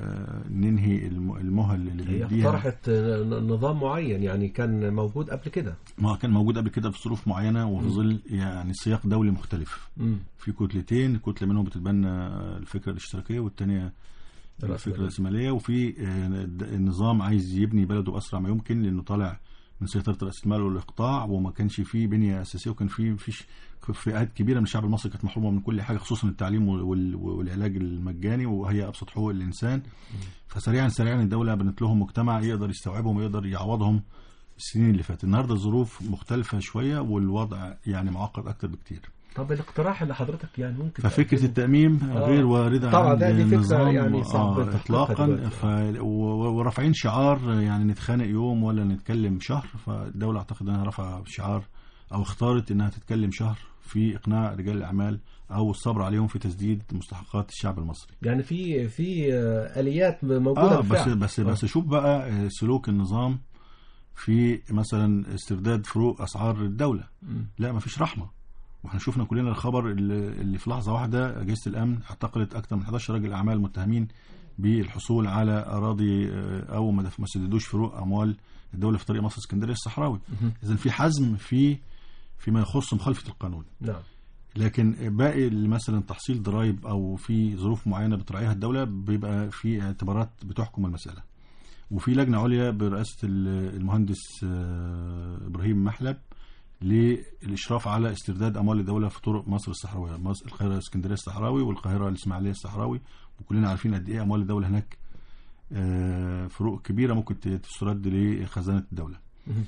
وننهي الم- المهل اللي هي بيديها اقترحت ن- نظام معين يعني كان موجود قبل كده ما كان موجود قبل كده في ظروف معينه وفي ظل يعني سياق دولي مختلف مم. في كتلتين كتله منهم بتتبنى الفكره الاشتراكيه والثانيه الفكره الرأسمالية. الرأسمالية وفي آه، الد- النظام عايز يبني بلده بأسرع ما يمكن لأنه طالع من سيطرة رأس المال والإقطاع وما كانش فيه بنية أساسية وكان فيه فيش فئات كبيرة من الشعب المصري كانت محرومة من كل حاجة خصوصا التعليم وال- وال- والعلاج المجاني وهي أبسط حقوق الإنسان فسريعا سريعا الدولة بنت لهم مجتمع يقدر يستوعبهم ويقدر يعوضهم السنين اللي فاتت النهارده الظروف مختلفة شوية والوضع يعني معقد أكتر بكتير طب الاقتراح اللي حضرتك يعني ممكن ففكرة تقدمه؟ التأميم آه. غير واردة طبعا عند ده دي فكرة النظام يعني صعب آه تحقيقها إطلاقا دلوقتي. ف... و- ورافعين شعار يعني نتخانق يوم ولا نتكلم شهر فالدولة أعتقد أنها رفع شعار أو اختارت أنها تتكلم شهر في إقناع رجال الأعمال أو الصبر عليهم في تسديد مستحقات الشعب المصري يعني في في آه، اليات موجوده آه بس بالفعل. بس بس شوف بقى آه، سلوك النظام في مثلا استرداد فروق أسعار الدولة مم. لا مفيش رحمه واحنا شفنا كلنا الخبر اللي اللي في لحظه واحده اجهزه الامن اعتقلت اكثر من 11 راجل اعمال متهمين بالحصول على اراضي آه، او ما دف- ما سددوش فروق اموال الدوله في طريق مصر اسكندريه الصحراوي اذا في حزم في فيما يخص مخالفه القانون نعم لكن باقي اللي مثلا تحصيل ضرائب او في ظروف معينه بتراعيها الدوله بيبقى في اعتبارات بتحكم المساله وفي لجنه عليا برئاسه ال- المهندس آه، ابراهيم محلب للاشراف على استرداد اموال الدوله في طرق مصر الصحراويه مصر القاهره اسكندريه الصحراوي والقاهره الاسماعيليه الصحراوي وكلنا عارفين قد ايه اموال الدوله هناك آه، فروق كبيره ممكن ت- تسترد لخزانه الدوله مهم.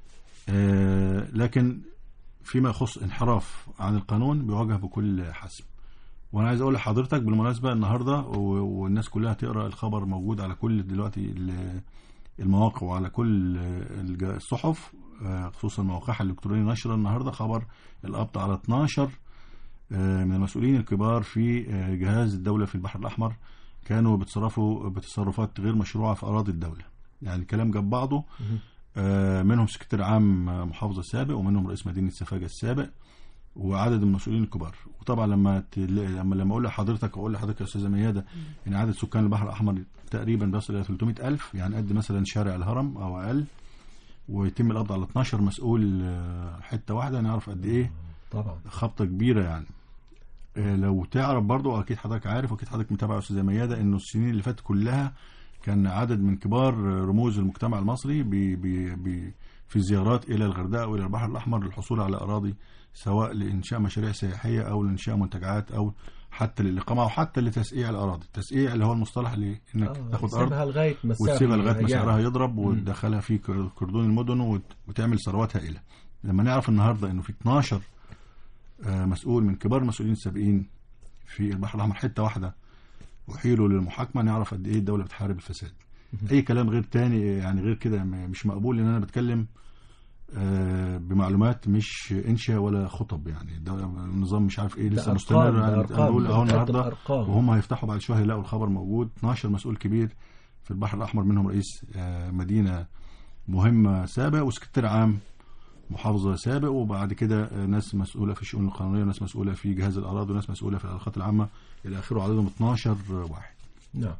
آه، لكن فيما يخص انحراف عن القانون بيواجه بكل حسم وانا عايز اقول لحضرتك بالمناسبه النهارده و- والناس كلها تقرا الخبر موجود على كل دلوقتي ال- المواقع وعلى كل الج- الصحف آه، خصوصا مواقعها الالكترونيه نشر النهارده خبر القبض على 12 آه، من المسؤولين الكبار في آه، جهاز الدوله في البحر الاحمر كانوا بيتصرفوا بتصرفات غير مشروعه في اراضي الدوله يعني الكلام جاب بعضه آه، منهم سكرتير عام آه، محافظه سابق ومنهم رئيس مدينه سفاجه السابق وعدد من المسؤولين الكبار وطبعا لما تل... لما لما اقول لحضرتك اقول لحضرتك يا استاذه مياده ان عدد سكان البحر الاحمر تقريبا بيصل الى 300 الف يعني قد مثلا شارع الهرم او اقل ويتم القبض على 12 مسؤول آه، حته واحده نعرف قد ايه طبعا خبطه كبيره يعني آه، لو تعرف برضو اكيد حضرتك عارف واكيد حضرتك متابع يا استاذه مياده انه السنين اللي فاتت كلها كان عدد من كبار رموز المجتمع المصري بي بي بي في زيارات الى الغردقه والى البحر الاحمر للحصول على اراضي سواء لانشاء مشاريع سياحيه او لانشاء منتجعات او حتى للاقامه او حتى لتسقيع الاراضي، التسقيع اللي هو المصطلح اللي انك آه، تاخد ارض تسيبها لغايه مسافه وتسيبها لغايه ما يعني. سعرها يضرب وتدخلها في كر- كردون المدن وت- وتعمل ثروات هائله. لما نعرف النهارده انه في 12 آه، مسؤول من كبار المسؤولين السابقين في البحر الاحمر حته واحده احيلوا للمحاكمه نعرف قد ايه الدوله بتحارب الفساد. اي كلام غير تاني يعني غير كده م- مش مقبول لان انا بتكلم آه، بمعلومات مش انشاء ولا خطب يعني الدولة النظام مش عارف ايه ده لسه أرقام، مستمر ده يعني أرقام، بنقول اهو بتقدم النهارده أرقام. وهم هيفتحوا بعد شويه يلاقوا الخبر موجود 12 مسؤول كبير في البحر الاحمر منهم رئيس آه، مدينه مهمه سابق وسكرتير عام محافظه سابق وبعد كده آه، ناس مسؤوله في الشؤون القانونيه وناس مسؤوله في جهاز الاراضي وناس مسؤوله في العلاقات العامه الى اخره عددهم 12 واحد نعم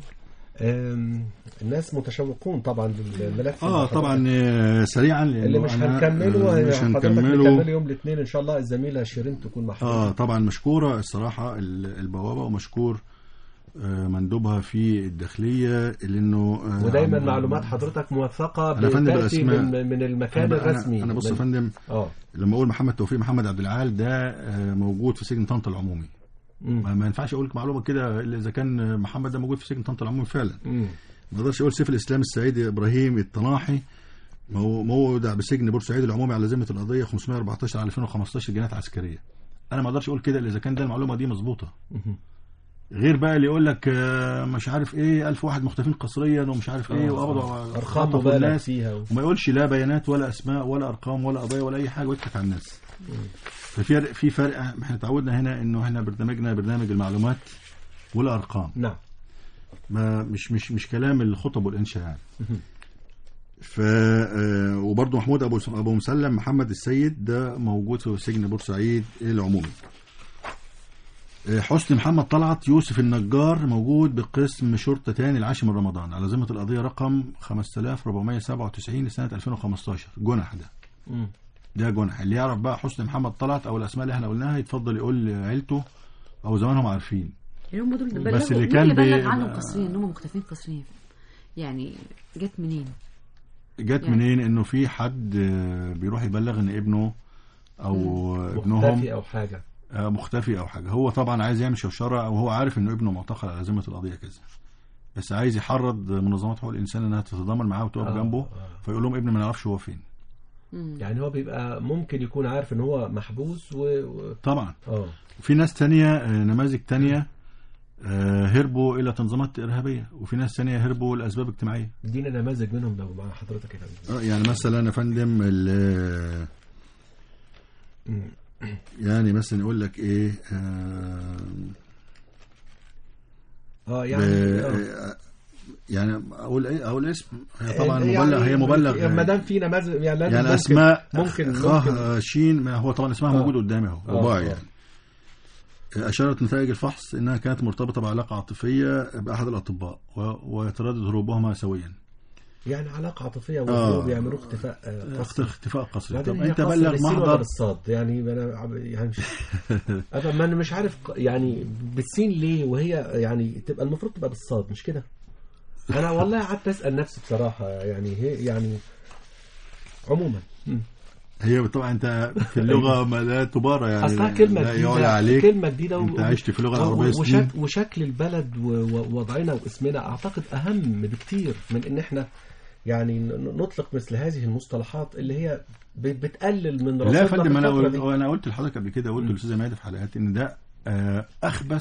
أم، الناس متشوقون طبعا للملف اه اللي طبعا حضرتك- آه، سريعا لأنه اللي مش أنا- هنكمله آه، مش حضرتك هنكمله نكمله يوم الاثنين ان شاء الله الزميله شيرين تكون مع اه حضرتك طبعا مشكوره الصراحه ال- البوابه ومشكور آه، مندوبها في الداخليه لانه آه، ودايما عم- معلومات حضرتك موثقه أنا فندم بتاتي بأسماء. من, من المكان أنا, الرسمي انا, أنا بص يا من- فندم اه لما اقول محمد توفيق محمد عبد العال ده آه، موجود في سجن طنطا العمومي مم. ما, ما ينفعش اقول لك معلومه كده الا اذا كان محمد ده موجود في سجن طنطا العمومي فعلا مم. ما اقدرش اقول سيف الاسلام السعيدي ابراهيم الطناحي مو- مودع بسجن بورسعيد العمومي على ذمه القضيه 514 على 2015 جنايات عسكريه انا ما اقدرش اقول كده الا اذا كان ده المعلومه دي مظبوطه مهم. غير بقى اللي يقول لك آه، مش عارف ايه ألف واحد مختفين قصريا ومش عارف ايه آه، وقبضوا ارقام خطفوا مبالغ الناس فيها و... وما يقولش لا بيانات ولا اسماء ولا ارقام ولا قضايا ولا اي حاجه ويضحك على الناس ففي في فرق احنا اتعودنا هنا انه احنا برنامجنا برنامج المعلومات والارقام نعم ما مش مش مش كلام الخطب والانشاء يعني ف آه، وبرضه محمود ابو ابو مسلم محمد السيد ده موجود في سجن بورسعيد العمومي آه، حسني محمد طلعت يوسف النجار موجود بقسم شرطة تاني العاشر من رمضان على ذمة القضية رقم 5497 لسنة 2015 جنح ده مم. ده جنح اللي يعرف بقى حسني محمد طلعت او الاسماء اللي احنا قلناها يتفضل يقول لعيلته او زمانهم عارفين يعني هم دول بلغوا بس اللي مين كان اللي بي- بلغ عنهم قسريا ان هم مختفين قسريا يعني جت منين؟ جت يعني- منين انه في حد آه، بيروح يبلغ ان ابنه او آه، ابنهم مختفي او حاجه آه، مختفي او حاجه هو طبعا عايز يعمل شوشره او هو عارف انه ابنه معتقل على ذمه القضيه كذا بس عايز يحرض منظمات حقوق الانسان انها تتضامن معاه وتقف آه، جنبه آه. فيقول لهم ابني ما نعرفش هو فين مم. يعني هو بيبقى ممكن يكون عارف ان هو محبوس و, و... طبعا اه في ناس تانية آه، نماذج تانية آه، هربوا الى تنظيمات ارهابيه وفي ناس تانية هربوا لاسباب اجتماعيه ادينا نماذج منهم لو مع حضرتك يا فندم آه، يعني مثلا يا فندم ال- مم. يعني مثلا يقول لك ايه آه، اه ب- يعني آه. آه، يعني اقول ايه اقول اسم هي طبعا يعني مبلغ هي مبلغ ما دام في نماذج يعني, لازم يعني ممكن- اسماء ممكن خ ممكن شين ما هو طبعا اسمها آه. موجود قدامي اهو آه، رباعي آه. يعني أشارت نتائج الفحص أنها كانت مرتبطة بعلاقة عاطفية بأحد الأطباء و- ويتردد هروبهما سويا يعني علاقه عاطفيه آه. وهروب يعملوا اختفاء آه، اخت- قسري. اختفاء قسري بعدين طب هي أنت خاصة بلغ بالسين ولا محضر بالصاد يعني انا عب- يعني مش أبقى ما انا مش عارف ق- يعني بالسين ليه وهي يعني تبقى المفروض تبقى بالصاد مش كده انا والله قعدت اسال نفسي بصراحه يعني هي يعني عموما مم. هي طبعا أنت في اللغة ما لا تبارى يعني اصلها كلمه لا يعلى جديده عليك كلمه جديده أنت عشت في اللغة و- العربية وشك سنين وشكل البلد و- و- ووضعنا واسمنا اعتقد اهم بكتير من ان احنا يعني ن- نطلق مثل هذه المصطلحات اللي هي ب- بتقلل من لا يا رصيدنا فندم في أنا الفترة قلت دي. أنا قلت لحضرتك قبل كده قلت للأستاذة مادة في حلقات إن ده آه، أخبث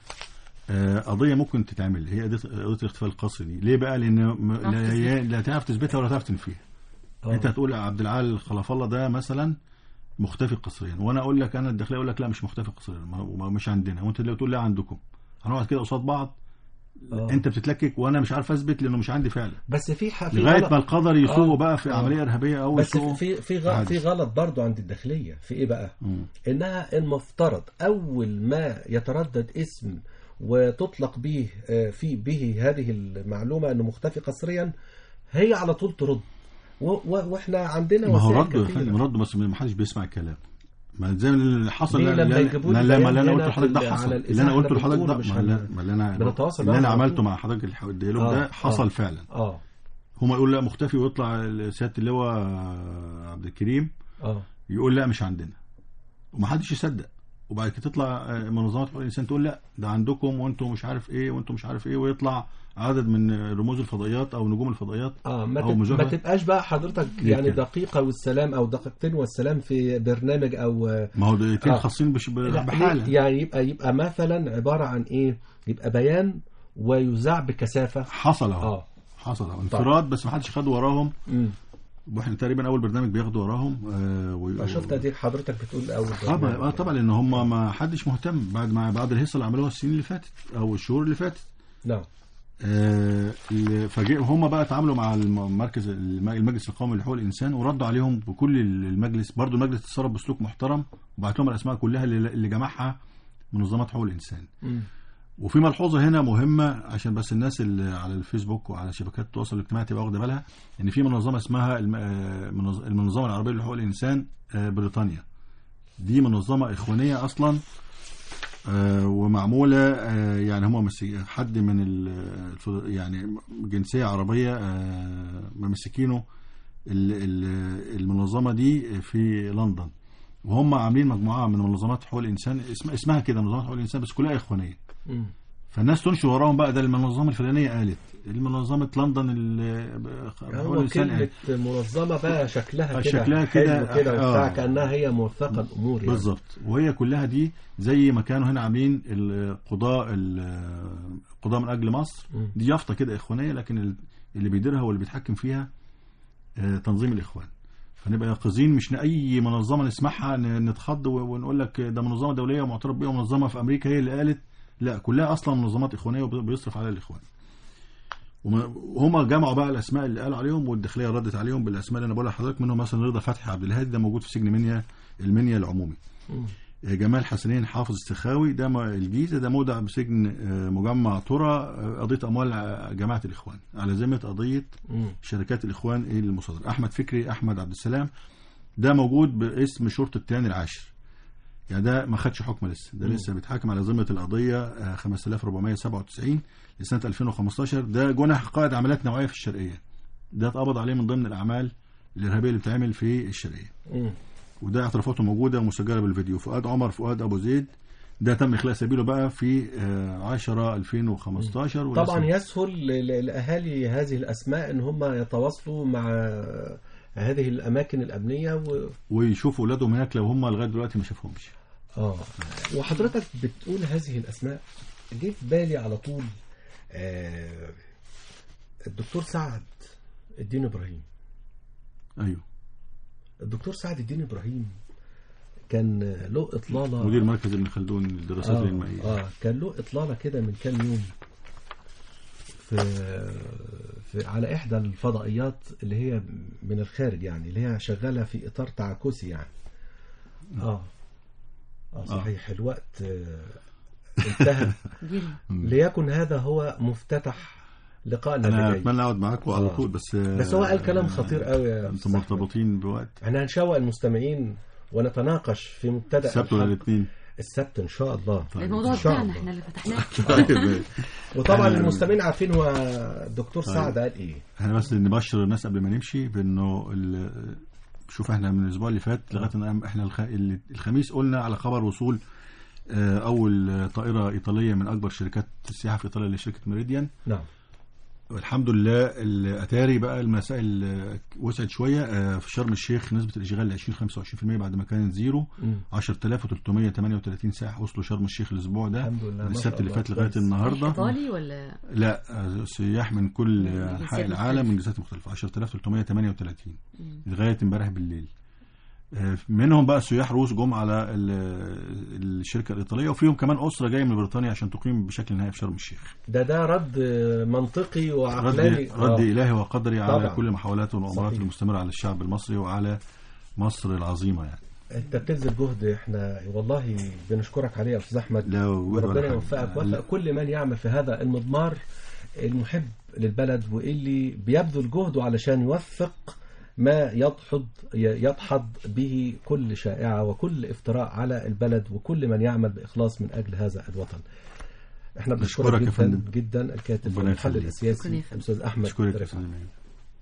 آه، قضية ممكن تتعمل هي قضية قضية الاختفاء القسري دي ليه بقى لأن م- تعرف لا, تثبتها. لا تعرف تثبتها ولا تعرف تنفيها آه. انت هتقول عبد العال خلف الله ده مثلا مختفي قسريا وانا اقول لك انا الداخليه اقول لك لا مش مختفي قسريا ما- وما- مش عندنا وانت اللي تقول لا عندكم هنقعد كده قصاد بعض آه. انت بتتلكك وانا مش عارف اثبت لانه مش عندي فعلا بس في ح- في لغايه غلط. ما القدر يسوقه آه. بقى في آه. عمليه ارهابيه او بس يسوقه في في غلط عادي. في غلط برضه عند الداخليه في ايه بقى؟ مم. انها المفترض اول ما يتردد اسم وتطلق به آه، في به هذه المعلومه انه مختفي قسريا هي على طول ترد و- و- واحنا عندنا ما هو وسائل رده يا كثيرة. فندم رده بس ما حدش بيسمع الكلام ما زي اللي حصل ليه لا- لما لا- يجيبوا لي لا لا ما اللي انا بيان قلت هنا لحضرتك ده في ال- حصل على اللي انا الإذاعة قلته إحنا لحضرتك ده بنقوله مش ما اللي- هن- ما اللي انا بنتواصل اللي معاهم انا على عملته طول. مع حضرتك الح- الديالوج آه، ده حصل آه. فعلا اه هما يقول لا مختفي ويطلع سياده اللواء عبد الكريم اه يقول لا مش عندنا ومحدش يصدق وبعد كده تطلع آه، منظمات حقوق الانسان تقول لا ده عندكم وانتم مش عارف ايه وانتم مش عارف ايه ويطلع عدد من رموز الفضائيات او نجوم الفضائيات اه ما, أو تب... ما مجرد- تبقاش بقى حضرتك ليه يعني كده؟ دقيقه والسلام او دقيقتين والسلام في برنامج او آه، ما هو دقيقتين آه. خاصين بش- لا، بحاله ليه؟ يعني يبقى يبقى مثلا عباره عن ايه؟ يبقى بيان ويذاع بكثافه حصل اهو اه حصل اهو انفراد بس ما حدش خد وراهم امم واحنا تقريبا اول برنامج بياخدوا وراهم آه و... شفت دي حضرتك بتقول اول طبعا اه طبعا لان هم ما حدش مهتم بعد ما بعد الهيصه اللي عملوها السنين اللي فاتت او الشهور اللي فاتت نعم آه، اللي فاجئ هم بقى اتعاملوا مع المركز الم- المجلس القومي لحقوق الانسان وردوا عليهم بكل المجلس برضو المجلس اتصرف بسلوك محترم وبعت لهم الاسماء كلها اللي, اللي جمعها منظمات حقوق الانسان مم. وفي ملحوظه هنا مهمه عشان بس الناس اللي على الفيسبوك وعلى شبكات التواصل الاجتماعي تبقى واخده بالها ان في منظمه اسمها الم- آه، منظ- المنظمه العربيه لحقوق الانسان آه، بريطانيا دي منظمه اخوانيه اصلا آه، ومعموله آه، يعني هم مسي- حد من ال- الف- يعني جنسيه عربيه آه، ممسكينه ال- ال- المنظمه دي في لندن وهم عاملين مجموعه من منظمات حقوق الانسان اسم- اسمها كده منظمات حقوق الانسان بس كلها اخوانيه مم. فالناس تنشر وراهم بقى ده المنظمه الفلانيه قالت المنظمه لندن ال- حقوق هو الانسان كلمة قالت منظمة بقى شكلها آه، كده شكلها حلو كده، كده وبتاع آه. كأنها هي موثقة الأمور يعني بالظبط وهي كلها دي زي ما كانوا هنا عاملين القضاء القضاء من اجل مصر مم. دي يافطه كده اخوانيه لكن ال- اللي بيديرها واللي بيتحكم فيها آه، تنظيم الاخوان فنبقى يقظين مش اي منظمه نسمعها ن- نتخض و- ونقول لك ده منظمه دوليه ومعترف بيها ومنظمه في امريكا هي اللي قالت لا كلها اصلا منظمات اخوانيه وبيصرف عليها الاخوان وما- وهم جمعوا بقى الاسماء اللي قالوا عليهم والداخليه ردت عليهم بالاسماء اللي انا بقولها لحضرتك منهم مثلا رضا فتحي عبد الهادي ده موجود في سجن منيا المنيا العمومي مم. جمال حسنين حافظ السخاوي ده م- الجيزه ده مودع بسجن آه، مجمع ترى آه، قضيه اموال آه، جماعه الاخوان على ذمه قضيه مم. شركات الاخوان ايه المصادره احمد فكري احمد عبد السلام ده موجود باسم شرطه التاني العاشر يعني ده ما خدش حكم لسه ده مم. لسه بيتحاكم على ذمه القضيه آه، 5497 لسنه 2015 ده جنح قائد عمليات نوعيه في الشرقيه ده اتقبض عليه من ضمن الاعمال الارهابيه اللي بتتعمل في الشرقيه مم. وده اعترافاته موجوده ومسجله بالفيديو فؤاد عمر فؤاد ابو زيد ده تم اخلاء سبيله بقى في آه، 10 2015 ولسه- طبعا يسهل ل- ل- لاهالي هذه الاسماء ان هم يتواصلوا مع هذه الاماكن الامنيه و... ويشوفوا اولادهم هناك لو هم لغايه دلوقتي ما شافهمش اه وحضرتك بتقول هذه الاسماء جه في بالي على طول آه الدكتور سعد الدين ابراهيم ايوه الدكتور سعد الدين ابراهيم كان له اطلاله مدير مركز ابن خلدون للدراسات آه, الانمائيه اه كان له اطلاله كده من كام يوم في, في على احدى الفضائيات اللي هي من الخارج يعني اللي هي شغاله في اطار تعاكسي يعني اه اه صحيح الوقت آه انتهى جينا ليكن هذا هو مفتتح لقائنا انا اللي جاي اتمنى اقعد معاكم على آه. طول بس بس هو قال كلام خطير قوي يا انتم أستاذ أحمد. مرتبطين بوقت احنا هنشوق المستمعين ونتناقش في مبتدا السبت ولا الحلقة. الاثنين السبت ان شاء الله طيب. الموضوع إن شاء بتاعنا الله. احنا اللي فتحناه طيب وطبعا أنا- المستمعين عارفين هو الدكتور طيب. سعد قال ايه احنا بس نبشر الناس قبل ما نمشي بانه ال- شوف احنا من الاسبوع اللي فات لغايه الآن احنا الخ... ال- الخميس قلنا على خبر وصول آه، اول طائره ايطاليه من اكبر شركات السياحه في ايطاليا لشركه ميريديان نعم والحمد لله الاتاري بقى المسائل آه، وسعت شويه آه، في شرم الشيخ نسبه الاشغال ل 20 25% بعد ما كانت زيرو مم. 10338 سائح وصلوا شرم الشيخ الاسبوع ده الحمد لله، ما من شاء السبت اللي الله. فات لغايه كويس. النهارده ايطالي ولا لا آه، سياح من كل من انحاء جنسيات العالم مختلفة. من جنسيات مختلفه 10338 مم. لغايه امبارح بالليل آه، منهم بقى سياح روس جم على ال- الشركه الايطاليه وفيهم كمان اسره جايه من بريطانيا عشان تقيم بشكل نهائي في شرم الشيخ ده ده رد منطقي رد وعقلاني رد آه. الهي وقدري على طبعا. كل محاولات والمؤامرات صحيح. المستمره على الشعب المصري وعلى مصر العظيمه يعني انت بتبذل جهد احنا والله بنشكرك عليه يا استاذ احمد لا وجود ولا وربنا حاجة. يوفقك لا. ويوفق كل من يعمل في هذا المضمار المحب للبلد واللي بيبذل جهده علشان يوفق ما يدحض يدحض به كل شائعة وكل افتراء على البلد وكل من يعمل بإخلاص من أجل هذا الوطن احنا بنشكرك بشكرك يا جدا فندم. جدا الكاتب ربنا والمحلل يخليك. شكرا يا السياسي فندم. الأستاذ أحمد اشكرك يا رفعت. استاذ إمام.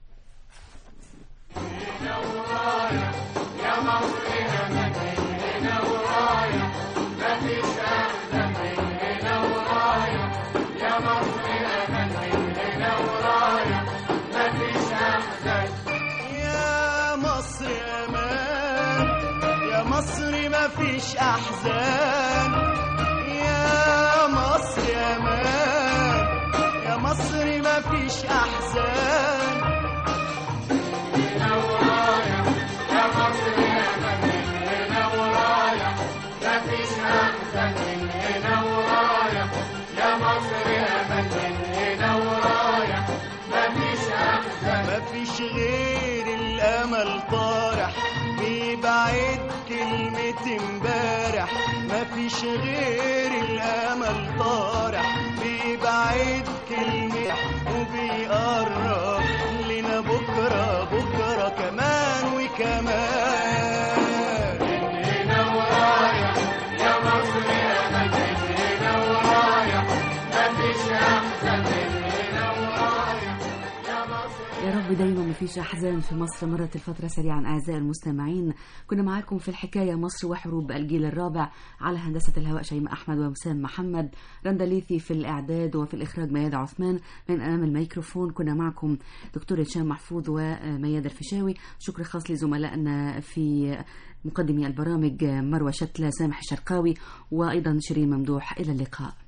يا مصر امان يا مصر ما فيش احزان يا مصر امان يا مصر ما فيش احزان ما فيش غير الامل طارح بيبعد كلمة امبارح ما فيش غير الامل طارح بيبعد كلمة وبيقرب لنا بكرة بكرة كمان وكمان يا رب دايما مفيش احزان في مصر مرت الفتره سريعا اعزائي المستمعين كنا معاكم في الحكايه مصر وحروب الجيل الرابع على هندسه الهواء شيماء احمد ووسام محمد رندا ليثي في الاعداد وفي الاخراج ميادة عثمان من امام الميكروفون كنا معكم دكتور هشام محفوظ وميادة الفيشاوي شكر خاص لزملائنا في مقدمي البرامج مروه شتله سامح الشرقاوي وايضا شيرين ممدوح الى اللقاء